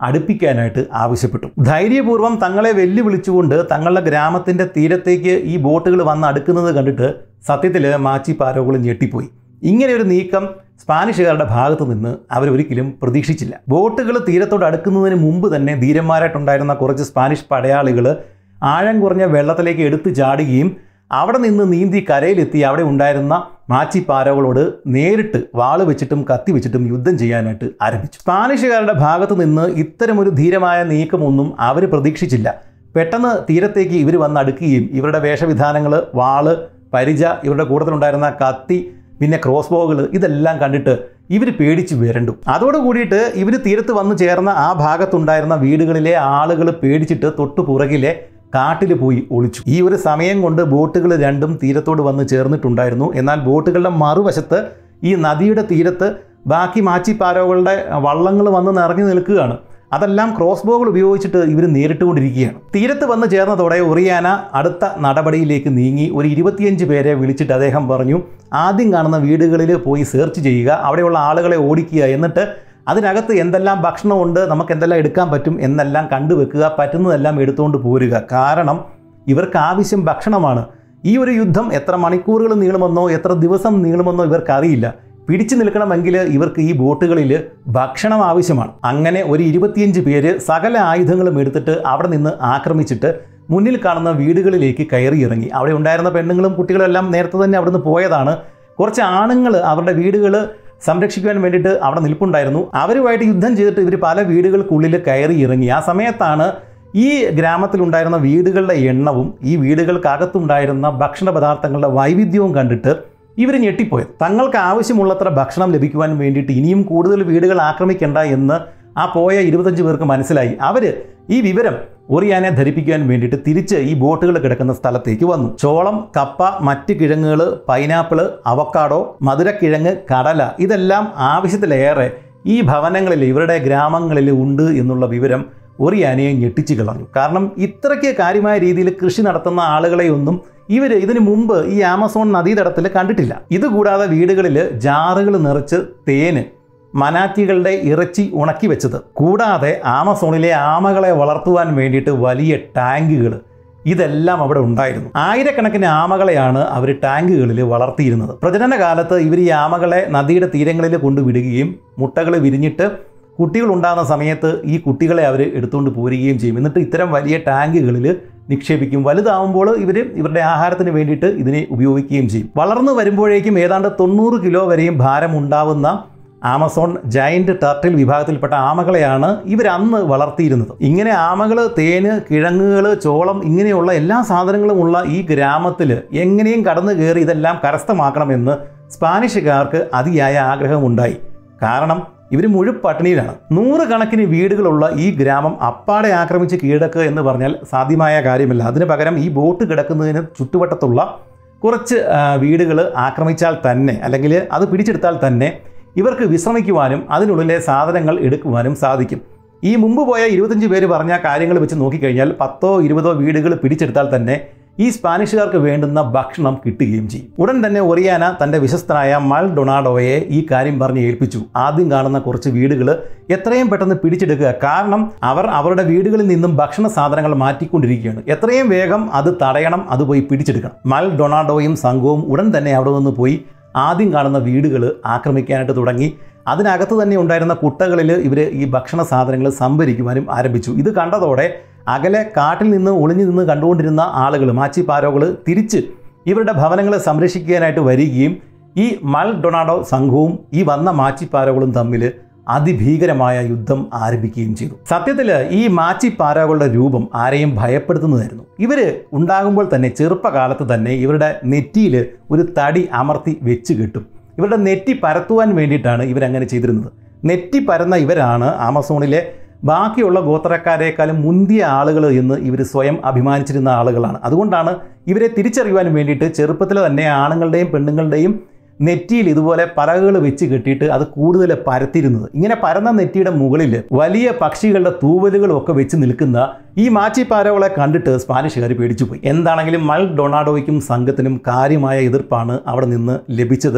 Speaker 1: അടുപ്പിക്കാനായിട്ട് ആവശ്യപ്പെട്ടു ധൈര്യപൂർവ്വം തങ്ങളെ വെല്ലുവിളിച്ചുകൊണ്ട് തങ്ങളുടെ ഗ്രാമത്തിൻ്റെ തീരത്തേക്ക് ഈ ബോട്ടുകൾ വന്ന് അടുക്കുന്നത് കണ്ടിട്ട് സത്യത്തിൽ മാച്ചി പാരോകൾ ഞെട്ടിപ്പോയി ഇങ്ങനെ ഒരു നീക്കം സ്പാനിഷുകാരുടെ ഭാഗത്തു നിന്ന് അവരൊരിക്കലും പ്രതീക്ഷിച്ചില്ല ബോട്ടുകൾ തീരത്തോട് അടുക്കുന്നതിന് മുമ്പ് തന്നെ ധീരന്മാരായിട്ടുണ്ടായിരുന്ന കുറച്ച് സ്പാനിഷ് പടയാളികൾ ആഴം കുറഞ്ഞ വെള്ളത്തിലേക്ക് എടുത്തു ചാടുകയും അവിടെ നിന്ന് നീന്തി കരയിലെത്തി അവിടെ ഉണ്ടായിരുന്ന മാച്ചിപ്പാരകളോട് നേരിട്ട് വാള് വെച്ചിട്ടും കത്തി വെച്ചിട്ടും യുദ്ധം ചെയ്യാനായിട്ട് ആരംഭിച്ചു സ്പാനിഷുകാരുടെ ഭാഗത്തു നിന്ന് ഇത്തരമൊരു ധീരമായ നീക്കമൊന്നും അവർ പ്രതീക്ഷിച്ചില്ല പെട്ടെന്ന് തീരത്തേക്ക് ഇവർ വന്ന് അടുക്കുകയും ഇവരുടെ വേഷവിധാനങ്ങൾ വാള് പരിച ഇവരുടെ കൂട്ടത്തിലുണ്ടായിരുന്ന കത്തി പിന്നെ ക്രോസ് ബോകൾ ഇതെല്ലാം കണ്ടിട്ട് ഇവർ പേടിച്ച് വരണ്ടു അതോട് കൂടിയിട്ട് ഇവർ തീരത്ത് വന്നു ചേർന്ന ആ ഭാഗത്തുണ്ടായിരുന്ന വീടുകളിലെ ആളുകൾ പേടിച്ചിട്ട് തൊട്ടു പുറകിലെ കാട്ടിൽ പോയി ഒളിച്ചു ഈ ഒരു സമയം കൊണ്ട് ബോട്ടുകൾ രണ്ടും തീരത്തോട് വന്ന് ചേർന്നിട്ടുണ്ടായിരുന്നു എന്നാൽ ബോട്ടുകളുടെ മറുവശത്ത് ഈ നദിയുടെ തീരത്ത് ബാക്കി മാച്ചിപ്പാരോകളുടെ വള്ളങ്ങൾ വന്ന് നിറഞ്ഞു നിൽക്കുകയാണ് അതെല്ലാം ക്രോസ് ബോകൾ ഉപയോഗിച്ചിട്ട് ഇവർ നേരിട്ടുകൊണ്ടിരിക്കുകയാണ് തീരത്ത് വന്ന് ചേർന്നതോടെ ഒറിയാന അടുത്ത നടപടിയിലേക്ക് നീങ്ങി ഒരു ഇരുപത്തിയഞ്ച് പേരെ വിളിച്ചിട്ട് അദ്ദേഹം പറഞ്ഞു ആദ്യം കാണുന്ന വീടുകളിൽ പോയി സെർച്ച് ചെയ്യുക അവിടെയുള്ള ആളുകളെ ഓടിക്കുക എന്നിട്ട് അതിനകത്ത് എന്തെല്ലാം ഭക്ഷണമുണ്ട് നമുക്ക് എന്തെല്ലാം എടുക്കാൻ പറ്റും എന്നെല്ലാം കണ്ടുവെക്കുക പറ്റുന്നതെല്ലാം എടുത്തുകൊണ്ട് പോരുക കാരണം ഇവർക്ക് ആവശ്യം ഭക്ഷണമാണ് ഈ ഒരു യുദ്ധം എത്ര മണിക്കൂറുകൾ നീളുമെന്നോ എത്ര ദിവസം നീളുമെന്നോ ഇവർക്കറിയില്ല പിടിച്ചു നിൽക്കണമെങ്കിൽ ഇവർക്ക് ഈ ബോട്ടുകളിൽ ഭക്ഷണം ആവശ്യമാണ് അങ്ങനെ ഒരു ഇരുപത്തിയഞ്ച് പേര് സകല ആയുധങ്ങളും എടുത്തിട്ട് അവിടെ നിന്ന് ആക്രമിച്ചിട്ട് മുന്നിൽ കാണുന്ന വീടുകളിലേക്ക് കയറി ഇറങ്ങി അവിടെ ഉണ്ടായിരുന്ന പെണ്ണുങ്ങളും കുട്ടികളും എല്ലാം നേരത്തെ തന്നെ അവിടുന്ന് പോയതാണ് കുറച്ച് ആണുങ്ങൾ അവരുടെ വീടുകൾ സംരക്ഷിക്കുവാൻ വേണ്ടിയിട്ട് അവിടെ നിൽപ്പുണ്ടായിരുന്നു അവരുമായിട്ട് യുദ്ധം ചെയ്തിട്ട് ഇവർ പല വീടുകൾക്കുള്ളിൽ കയറി ഇറങ്ങി ആ സമയത്താണ് ഈ ഗ്രാമത്തിലുണ്ടായിരുന്ന വീടുകളുടെ എണ്ണവും ഈ വീടുകൾക്കകത്തുണ്ടായിരുന്ന ഭക്ഷണ പദാർത്ഥങ്ങളുടെ വൈവിധ്യവും കണ്ടിട്ട് ഇവർ ഞെട്ടിപ്പോയത് തങ്ങൾക്ക് ആവശ്യമുള്ളത്ര ഭക്ഷണം ലഭിക്കുവാൻ വേണ്ടിയിട്ട് ഇനിയും കൂടുതൽ വീടുകൾ ആക്രമിക്കേണ്ട എന്ന് ആ പോയ ഇരുപത്തഞ്ച് പേർക്ക് മനസ്സിലായി അവർ ഈ വിവരം ഒറിയാനെ ധരിപ്പിക്കാൻ വേണ്ടിയിട്ട് തിരിച്ച് ഈ ബോട്ടുകൾ കിടക്കുന്ന സ്ഥലത്തേക്ക് വന്നു ചോളം കപ്പ മറ്റ് കിഴങ്ങുകൾ പൈനാപ്പിള് അവക്കാഡോ മധുരക്കിഴങ്ങ് കടല ഇതെല്ലാം ആവശ്യത്തിലേറെ ഈ ഭവനങ്ങളിൽ ഇവരുടെ ഗ്രാമങ്ങളിൽ ഉണ്ട് എന്നുള്ള വിവരം ഒറിയാനയെ ഞെട്ടിച്ചു കളഞ്ഞു കാരണം ഇത്രയ്ക്ക് കാര്യമായ രീതിയിൽ കൃഷി നടത്തുന്ന ആളുകളെയൊന്നും ഇവർ ഇതിനു മുമ്പ് ഈ ആമസോൺ നദീതടത്തിൽ കണ്ടിട്ടില്ല ഇതുകൂടാതെ വീടുകളിൽ ജാറുകൾ നിറച്ച് തേന് മനാറ്റികളുടെ ഇറച്ചി ഉണക്കി വെച്ചത് കൂടാതെ ആമസോണിലെ ആമകളെ വളർത്തുവാൻ വേണ്ടിയിട്ട് വലിയ ടാങ്കുകൾ ഇതെല്ലാം അവിടെ ഉണ്ടായിരുന്നു ആയിരക്കണക്കിന് ആമകളെയാണ് അവർ ടാങ്കുകളിൽ വളർത്തിയിരുന്നത് പ്രജനന കാലത്ത് ഇവർ ഈ ആമകളെ നദിയുടെ തീരങ്ങളിൽ കൊണ്ടുവിടുകയും മുട്ടകൾ വിരിഞ്ഞിട്ട് കുട്ടികൾ ഉണ്ടാകുന്ന സമയത്ത് ഈ കുട്ടികളെ അവർ എടുത്തുകൊണ്ട് പോരുകയും ചെയ്യും എന്നിട്ട് ഇത്തരം വലിയ ടാങ്കുകളിൽ നിക്ഷേപിക്കും വലുതാവുമ്പോൾ ഇവർ ഇവരുടെ ആഹാരത്തിന് വേണ്ടിയിട്ട് ഇതിനെ ഉപയോഗിക്കുകയും ചെയ്യും വളർന്നു വരുമ്പോഴേക്കും ഏതാണ്ട് തൊണ്ണൂറ് കിലോ വരെയും ഭാരം ഉണ്ടാവുന്ന ആമസോൺ ജയന്റ് ടർട്ടിൽ വിഭാഗത്തിൽപ്പെട്ട ആമകളെയാണ് ഇവർ അന്ന് വളർത്തിയിരുന്നത് ഇങ്ങനെ ആമകൾ തേന് കിഴങ്ങുകൾ ചോളം ഇങ്ങനെയുള്ള എല്ലാ സാധനങ്ങളും ഉള്ള ഈ ഗ്രാമത്തിൽ എങ്ങനെയും കടന്നു കയറി ഇതെല്ലാം കരസ്ഥമാക്കണമെന്ന് സ്പാനിഷുകാർക്ക് അതിയായ ആഗ്രഹമുണ്ടായി കാരണം ഇവർ മുഴുപട്ടിണിയിലാണ് നൂറുകണക്കിന് വീടുകളുള്ള ഈ ഗ്രാമം അപ്പാടെ ആക്രമിച്ച് കീഴടക്കുക എന്ന് പറഞ്ഞാൽ സാധ്യമായ കാര്യമല്ല അതിന് പകരം ഈ ബോട്ട് കിടക്കുന്നതിന് ചുറ്റുവട്ടത്തുള്ള കുറച്ച് വീടുകൾ ആക്രമിച്ചാൽ തന്നെ അല്ലെങ്കിൽ അത് പിടിച്ചെടുത്താൽ തന്നെ ഇവർക്ക് വിശ്രമിക്കുവാനും അതിനുള്ളിലെ സാധനങ്ങൾ എടുക്കുവാനും സാധിക്കും ഈ മുമ്പ് പോയ ഇരുപത്തഞ്ച് പേര് പറഞ്ഞ കാര്യങ്ങൾ വെച്ച് നോക്കിക്കഴിഞ്ഞാൽ പത്തോ ഇരുപതോ വീടുകൾ പിടിച്ചെടുത്താൽ തന്നെ ഈ സ്പാനിഷുകാർക്ക് വേണ്ടുന്ന ഭക്ഷണം കിട്ടുകയും ചെയ്യും ഉടൻ തന്നെ ഒറിയാന തൻ്റെ വിശ്വസ്തനായ മൾ ഡൊണാഡോയെ ഈ കാര്യം പറഞ്ഞ് ഏൽപ്പിച്ചു ആദ്യം കാണുന്ന കുറച്ച് വീടുകൾ എത്രയും പെട്ടെന്ന് പിടിച്ചെടുക്കുക കാരണം അവർ അവരുടെ വീടുകളിൽ നിന്നും ഭക്ഷണ സാധനങ്ങൾ മാറ്റിക്കൊണ്ടിരിക്കുകയാണ് എത്രയും വേഗം അത് തടയണം അത് പോയി പിടിച്ചെടുക്കണം മൾ ഡൊണാഡോയും സംഘവും ഉടൻ തന്നെ അവിടെ നിന്ന് പോയി ആദ്യം കാണുന്ന വീടുകൾ ആക്രമിക്കാനായിട്ട് തുടങ്ങി അതിനകത്ത് തന്നെ ഉണ്ടായിരുന്ന കുട്ടകളിൽ ഇവർ ഈ ഭക്ഷണ സാധനങ്ങൾ സംഭരിക്കുവാനും ആരംഭിച്ചു ഇത് കണ്ടതോടെ അകലെ കാട്ടിൽ നിന്ന് ഒളിഞ്ഞു നിന്ന് കണ്ടുകൊണ്ടിരുന്ന ആളുകൾ മാച്ചിപ്പാരോകൾ തിരിച്ച് ഇവരുടെ ഭവനങ്ങളെ സംരക്ഷിക്കാനായിട്ട് വരികയും ഈ മൽ ഡൊണാഡോ സംഘവും ഈ വന്ന മാച്ചിപ്പാരോകളും തമ്മിൽ അതിഭീകരമായ യുദ്ധം ആരംഭിക്കുകയും ചെയ്തു സത്യത്തിൽ ഈ മാച്ചിപ്പാരകളുടെ രൂപം ആരെയും ഭയപ്പെടുത്തുന്നതായിരുന്നു ഇവർ ഉണ്ടാകുമ്പോൾ തന്നെ ചെറുപ്പകാലത്ത് തന്നെ ഇവരുടെ നെറ്റിയിൽ ഒരു തടി അമർത്തി വെച്ച് കെട്ടും ഇവരുടെ നെറ്റി പരത്തുവാൻ വേണ്ടിയിട്ടാണ് ഇവരങ്ങനെ ചെയ്തിരുന്നത് നെറ്റി പരന്ന ഇവരാണ് ആമസോണിലെ ബാക്കിയുള്ള ഗോത്രക്കാരേക്കാളും മുന്തിയ ആളുകൾ എന്ന് ഇവർ സ്വയം അഭിമാനിച്ചിരുന്ന ആളുകളാണ് അതുകൊണ്ടാണ് ഇവരെ തിരിച്ചറിയുവാൻ വേണ്ടിയിട്ട് ചെറുപ്പത്തിൽ തന്നെ ആണുങ്ങളുടെയും പെണ്ണുങ്ങളുടെയും നെറ്റിയിൽ ഇതുപോലെ പലകകൾ വെച്ച് കെട്ടിയിട്ട് അത് കൂടുതൽ പരത്തിരുന്നത് ഇങ്ങനെ പരന്ന നെറ്റിയുടെ മുകളിൽ വലിയ പക്ഷികളുടെ തൂവലുകളും ഒക്കെ വെച്ച് നിൽക്കുന്ന ഈ മാച്ചിപ്പാരകളെ കണ്ടിട്ട് സ്പാനിഷുകാർ പേടിച്ചു പോയി എന്താണെങ്കിലും മൾ ഡൊണാഡോയ്ക്കും സംഘത്തിനും കാര്യമായ എതിർപ്പാണ് അവിടെ നിന്ന് ലഭിച്ചത്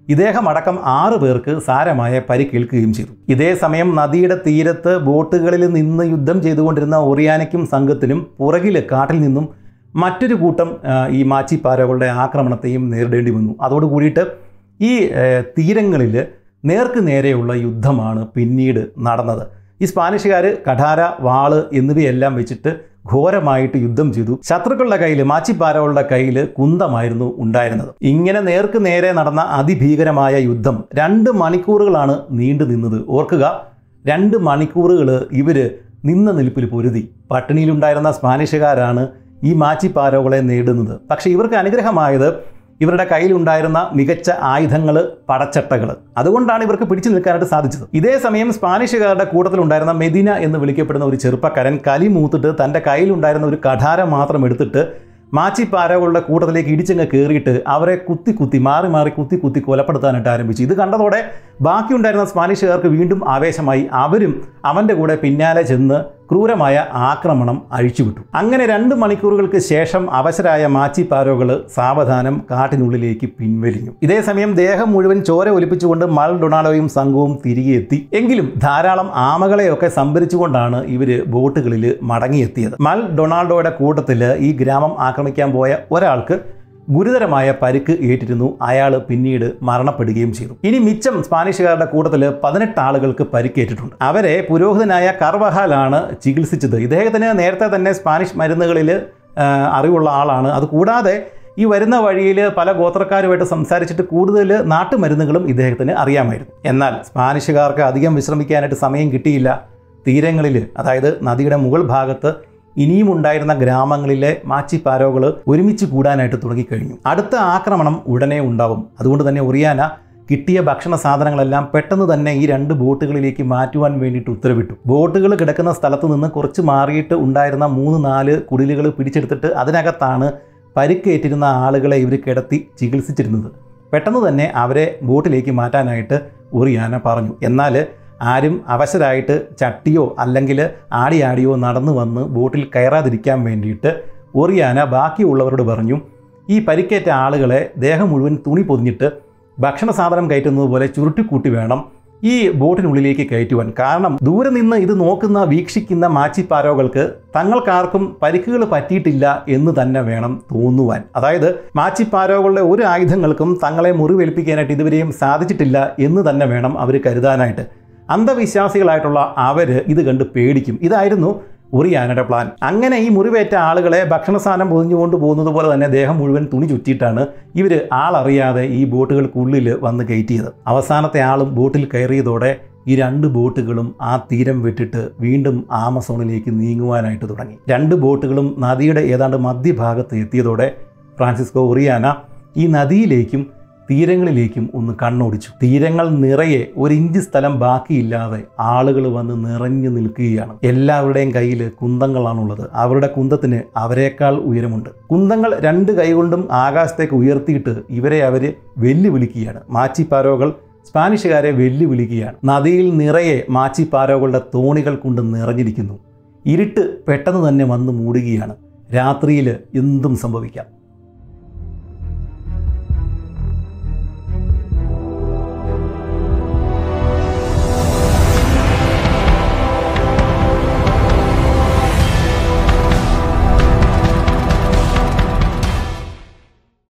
Speaker 1: ഇദ്ദേഹം അടക്കം ആറ് പേർക്ക് സാരമായ പരിക്കേൽക്കുകയും ചെയ്തു ഇതേ സമയം നദിയുടെ തീരത്ത് ബോട്ടുകളിൽ നിന്ന് യുദ്ധം ചെയ്തുകൊണ്ടിരുന്ന ഒറിയാനയ്ക്കും സംഘത്തിനും പുറകിൽ കാട്ടിൽ നിന്നും മറ്റൊരു കൂട്ടം ആ, ഈ മാച്ചിപ്പാരകളുടെ ആക്രമണത്തെയും നേരിടേണ്ടി വന്നു അതോട് കൂടിയിട്ട് ഈ തീരങ്ങളിൽ നേർക്ക് നേരെയുള്ള യുദ്ധമാണ് പിന്നീട് നടന്നത് ഈ സ്പാനിഷുകാർ കഠാര വാള് എന്നിവയെല്ലാം വെച്ചിട്ട് ഘോരമായിട്ട് യുദ്ധം ചെയ്തു ശത്രുക്കളുടെ കയ്യിൽ മാച്ചിപ്പാരകളുടെ കയ്യിൽ കുന്തമായിരുന്നു ഉണ്ടായിരുന്നത് ഇങ്ങനെ നേർക്ക് നേരെ നടന്ന അതിഭീകരമായ യുദ്ധം രണ്ട് മണിക്കൂറുകളാണ് നീണ്ടു നിന്നത് ഓർക്കുക രണ്ട് മണിക്കൂറുകൾ ഇവര് നിന്ന നിൽപ്പിൽ പൊരുതി പട്ടിണിയിലുണ്ടായിരുന്ന സ്പാനിഷുകാരാണ് ഈ മാച്ചിപ്പാരകളെ നേടുന്നത് പക്ഷേ ഇവർക്ക് അനുഗ്രഹമായത് ഇവരുടെ കയ്യിലുണ്ടായിരുന്ന മികച്ച ആയുധങ്ങൾ പടച്ചട്ടകൾ അതുകൊണ്ടാണ് ഇവർക്ക് പിടിച്ചു നിൽക്കാനായിട്ട് സാധിച്ചത് ഇതേ സമയം സ്പാനിഷുകാരുടെ കൂട്ടത്തിലുണ്ടായിരുന്ന മെദിന എന്ന് വിളിക്കപ്പെടുന്ന ഒരു ചെറുപ്പക്കാരൻ കലി മൂത്തിട്ട് തൻ്റെ കയ്യിലുണ്ടായിരുന്ന ഒരു കഠാര മാത്രം എടുത്തിട്ട് മാച്ചിപ്പാരകളുടെ കൂട്ടത്തിലേക്ക് ഇടിച്ചങ്ങ് കയറിയിട്ട് അവരെ കുത്തി കുത്തി മാറി മാറി കുത്തി കുത്തി കൊലപ്പെടുത്താനായിട്ട് ആരംഭിച്ചു ഇത് കണ്ടതോടെ ബാക്കിയുണ്ടായിരുന്ന സ്പാനിഷുകാർക്ക് വീണ്ടും ആവേശമായി അവരും അവൻ്റെ കൂടെ പിന്നാലെ ചെന്ന് ക്രൂരമായ ആക്രമണം അഴിച്ചുവിട്ടു അങ്ങനെ രണ്ട് മണിക്കൂറുകൾക്ക് ശേഷം അവശരായ മാച്ചിപ്പാരോകൾ സാവധാനം കാട്ടിനുള്ളിലേക്ക് പിൻവലിഞ്ഞു ഇതേസമയം ദേഹം മുഴുവൻ ചോര ഒലിപ്പിച്ചുകൊണ്ട് മൾ ഡൊണാൾഡോയും സംഘവും തിരികെ എത്തി എങ്കിലും ധാരാളം ആമകളെയൊക്കെ സംഭരിച്ചുകൊണ്ടാണ് ഇവർ ബോട്ടുകളിൽ മടങ്ങിയെത്തിയത് മൾ ഡൊണാൾഡോയുടെ കൂട്ടത്തിൽ ഈ ഗ്രാമം ആക്രമിക്കാൻ പോയ ഒരാൾക്ക് ഗുരുതരമായ പരിക്ക് ഏറ്റിരുന്നു അയാൾ പിന്നീട് മരണപ്പെടുകയും ചെയ്തു ഇനി മിച്ചം സ്പാനിഷുകാരുടെ കൂട്ടത്തിൽ പതിനെട്ട് ആളുകൾക്ക് പരിക്കേറ്റിട്ടുണ്ട് അവരെ പുരോഹിതനായ കർവഹാലാണ് ചികിത്സിച്ചത് ഇദ്ദേഹത്തിന് നേരത്തെ തന്നെ സ്പാനിഷ് മരുന്നുകളിൽ ആ, അറിവുള്ള ആളാണ് അതുകൂടാതെ ഈ വരുന്ന വഴിയിൽ പല ഗോത്രക്കാരുമായിട്ട് സംസാരിച്ചിട്ട് കൂടുതൽ നാട്ടുമരുന്നുകളും ഇദ്ദേഹത്തിന് അറിയാമായിരുന്നു എന്നാൽ സ്പാനിഷുകാർക്ക് അധികം വിശ്രമിക്കാനായിട്ട് സമയം കിട്ടിയില്ല തീരങ്ങളിൽ അതായത് നദിയുടെ മുകൾ ഭാഗത്ത് ഇനിയും ഉണ്ടായിരുന്ന ഗ്രാമങ്ങളിലെ മാച്ചിപ്പാരോകൾ ഒരുമിച്ച് കൂടാനായിട്ട് തുടങ്ങിക്കഴിഞ്ഞു അടുത്ത ആക്രമണം ഉടനെ ഉണ്ടാവും അതുകൊണ്ട് തന്നെ ഒറിയാന കിട്ടിയ ഭക്ഷണ സാധനങ്ങളെല്ലാം പെട്ടെന്ന് തന്നെ ഈ രണ്ട് ബോട്ടുകളിലേക്ക് മാറ്റുവാൻ വേണ്ടിയിട്ട് ഉത്തരവിട്ടു ബോട്ടുകൾ കിടക്കുന്ന സ്ഥലത്ത് നിന്ന് കുറച്ച് മാറിയിട്ട് ഉണ്ടായിരുന്ന മൂന്ന് നാല് കുടിലുകൾ പിടിച്ചെടുത്തിട്ട് അതിനകത്താണ് പരിക്കേറ്റിരുന്ന ആളുകളെ ഇവർ കിടത്തി ചികിത്സിച്ചിരുന്നത് പെട്ടെന്ന് തന്നെ അവരെ ബോട്ടിലേക്ക് മാറ്റാനായിട്ട് ഒറിയാന പറഞ്ഞു എന്നാൽ ആരും അവശരായിട്ട് ചട്ടിയോ അല്ലെങ്കിൽ ആടി ആടിയോ നടന്നു വന്ന് ബോട്ടിൽ കയറാതിരിക്കാൻ വേണ്ടിയിട്ട് ഒറിയാന ബാക്കിയുള്ളവരോട് പറഞ്ഞു ഈ പരിക്കേറ്റ ആളുകളെ ദേഹം മുഴുവൻ തുണി പൊതിഞ്ഞിട്ട് ഭക്ഷണ സാധനം കയറ്റുന്നത് പോലെ ചുരുട്ടിക്കൂട്ടി വേണം ഈ ബോട്ടിനുള്ളിലേക്ക് കയറ്റുവാൻ കാരണം ദൂരെ നിന്ന് ഇത് നോക്കുന്ന വീക്ഷിക്കുന്ന മാച്ചിപ്പാരോകൾക്ക് തങ്ങൾക്കാർക്കും പരിക്കുകൾ പറ്റിയിട്ടില്ല എന്ന് തന്നെ വേണം തോന്നുവാൻ അതായത് മാച്ചിപ്പാരോകളുടെ ഒരു ആയുധങ്ങൾക്കും തങ്ങളെ മുറിവേൽപ്പിക്കാനായിട്ട് ഇതുവരെയും സാധിച്ചിട്ടില്ല എന്ന് തന്നെ വേണം അവർ കരുതാനായിട്ട് അന്ധവിശ്വാസികളായിട്ടുള്ള അവർ ഇത് കണ്ട് പേടിക്കും ഇതായിരുന്നു ഒറിയാനയുടെ പ്ലാൻ അങ്ങനെ ഈ മുറിവേറ്റ ആളുകളെ ഭക്ഷണ സാധനം പൊതിഞ്ഞുകൊണ്ട് പോകുന്നത് പോലെ തന്നെ ദേഹം മുഴുവൻ തുണി ചുറ്റിയിട്ടാണ് ഇവർ ആളറിയാതെ ഈ ബോട്ടുകൾക്കുള്ളിൽ വന്ന് കയറ്റിയത് അവസാനത്തെ ആളും ബോട്ടിൽ കയറിയതോടെ ഈ രണ്ട് ബോട്ടുകളും ആ തീരം വിട്ടിട്ട് വീണ്ടും ആമസോണിലേക്ക് നീങ്ങുവാനായിട്ട് തുടങ്ങി രണ്ട് ബോട്ടുകളും നദിയുടെ ഏതാണ്ട് മധ്യഭാഗത്ത് എത്തിയതോടെ ഫ്രാൻസിസ്കോ ഒറിയാന ഈ നദിയിലേക്കും തീരങ്ങളിലേക്കും ഒന്ന് കണ്ണോടിച്ചു തീരങ്ങൾ നിറയെ ഒരു ഇഞ്ച് സ്ഥലം ബാക്കിയില്ലാതെ ആളുകൾ വന്ന് നിറഞ്ഞു നിൽക്കുകയാണ് എല്ലാവരുടെയും കയ്യിൽ കുന്തങ്ങളാണുള്ളത് അവരുടെ കുന്തത്തിന് അവരെക്കാൾ ഉയരമുണ്ട് കുന്തങ്ങൾ രണ്ട് കൈകൊണ്ടും ആകാശത്തേക്ക് ഉയർത്തിയിട്ട് ഇവരെ അവർ വെല്ലുവിളിക്കുകയാണ് മാച്ചിപ്പാരോകൾ സ്പാനിഷുകാരെ വെല്ലുവിളിക്കുകയാണ് നദിയിൽ നിറയെ മാച്ചിപ്പാരോകളുടെ തോണികൾ കൊണ്ട് നിറഞ്ഞിരിക്കുന്നു ഇരുട്ട് പെട്ടെന്ന് തന്നെ വന്ന് മൂടുകയാണ് രാത്രിയിൽ എന്തും സംഭവിക്കാം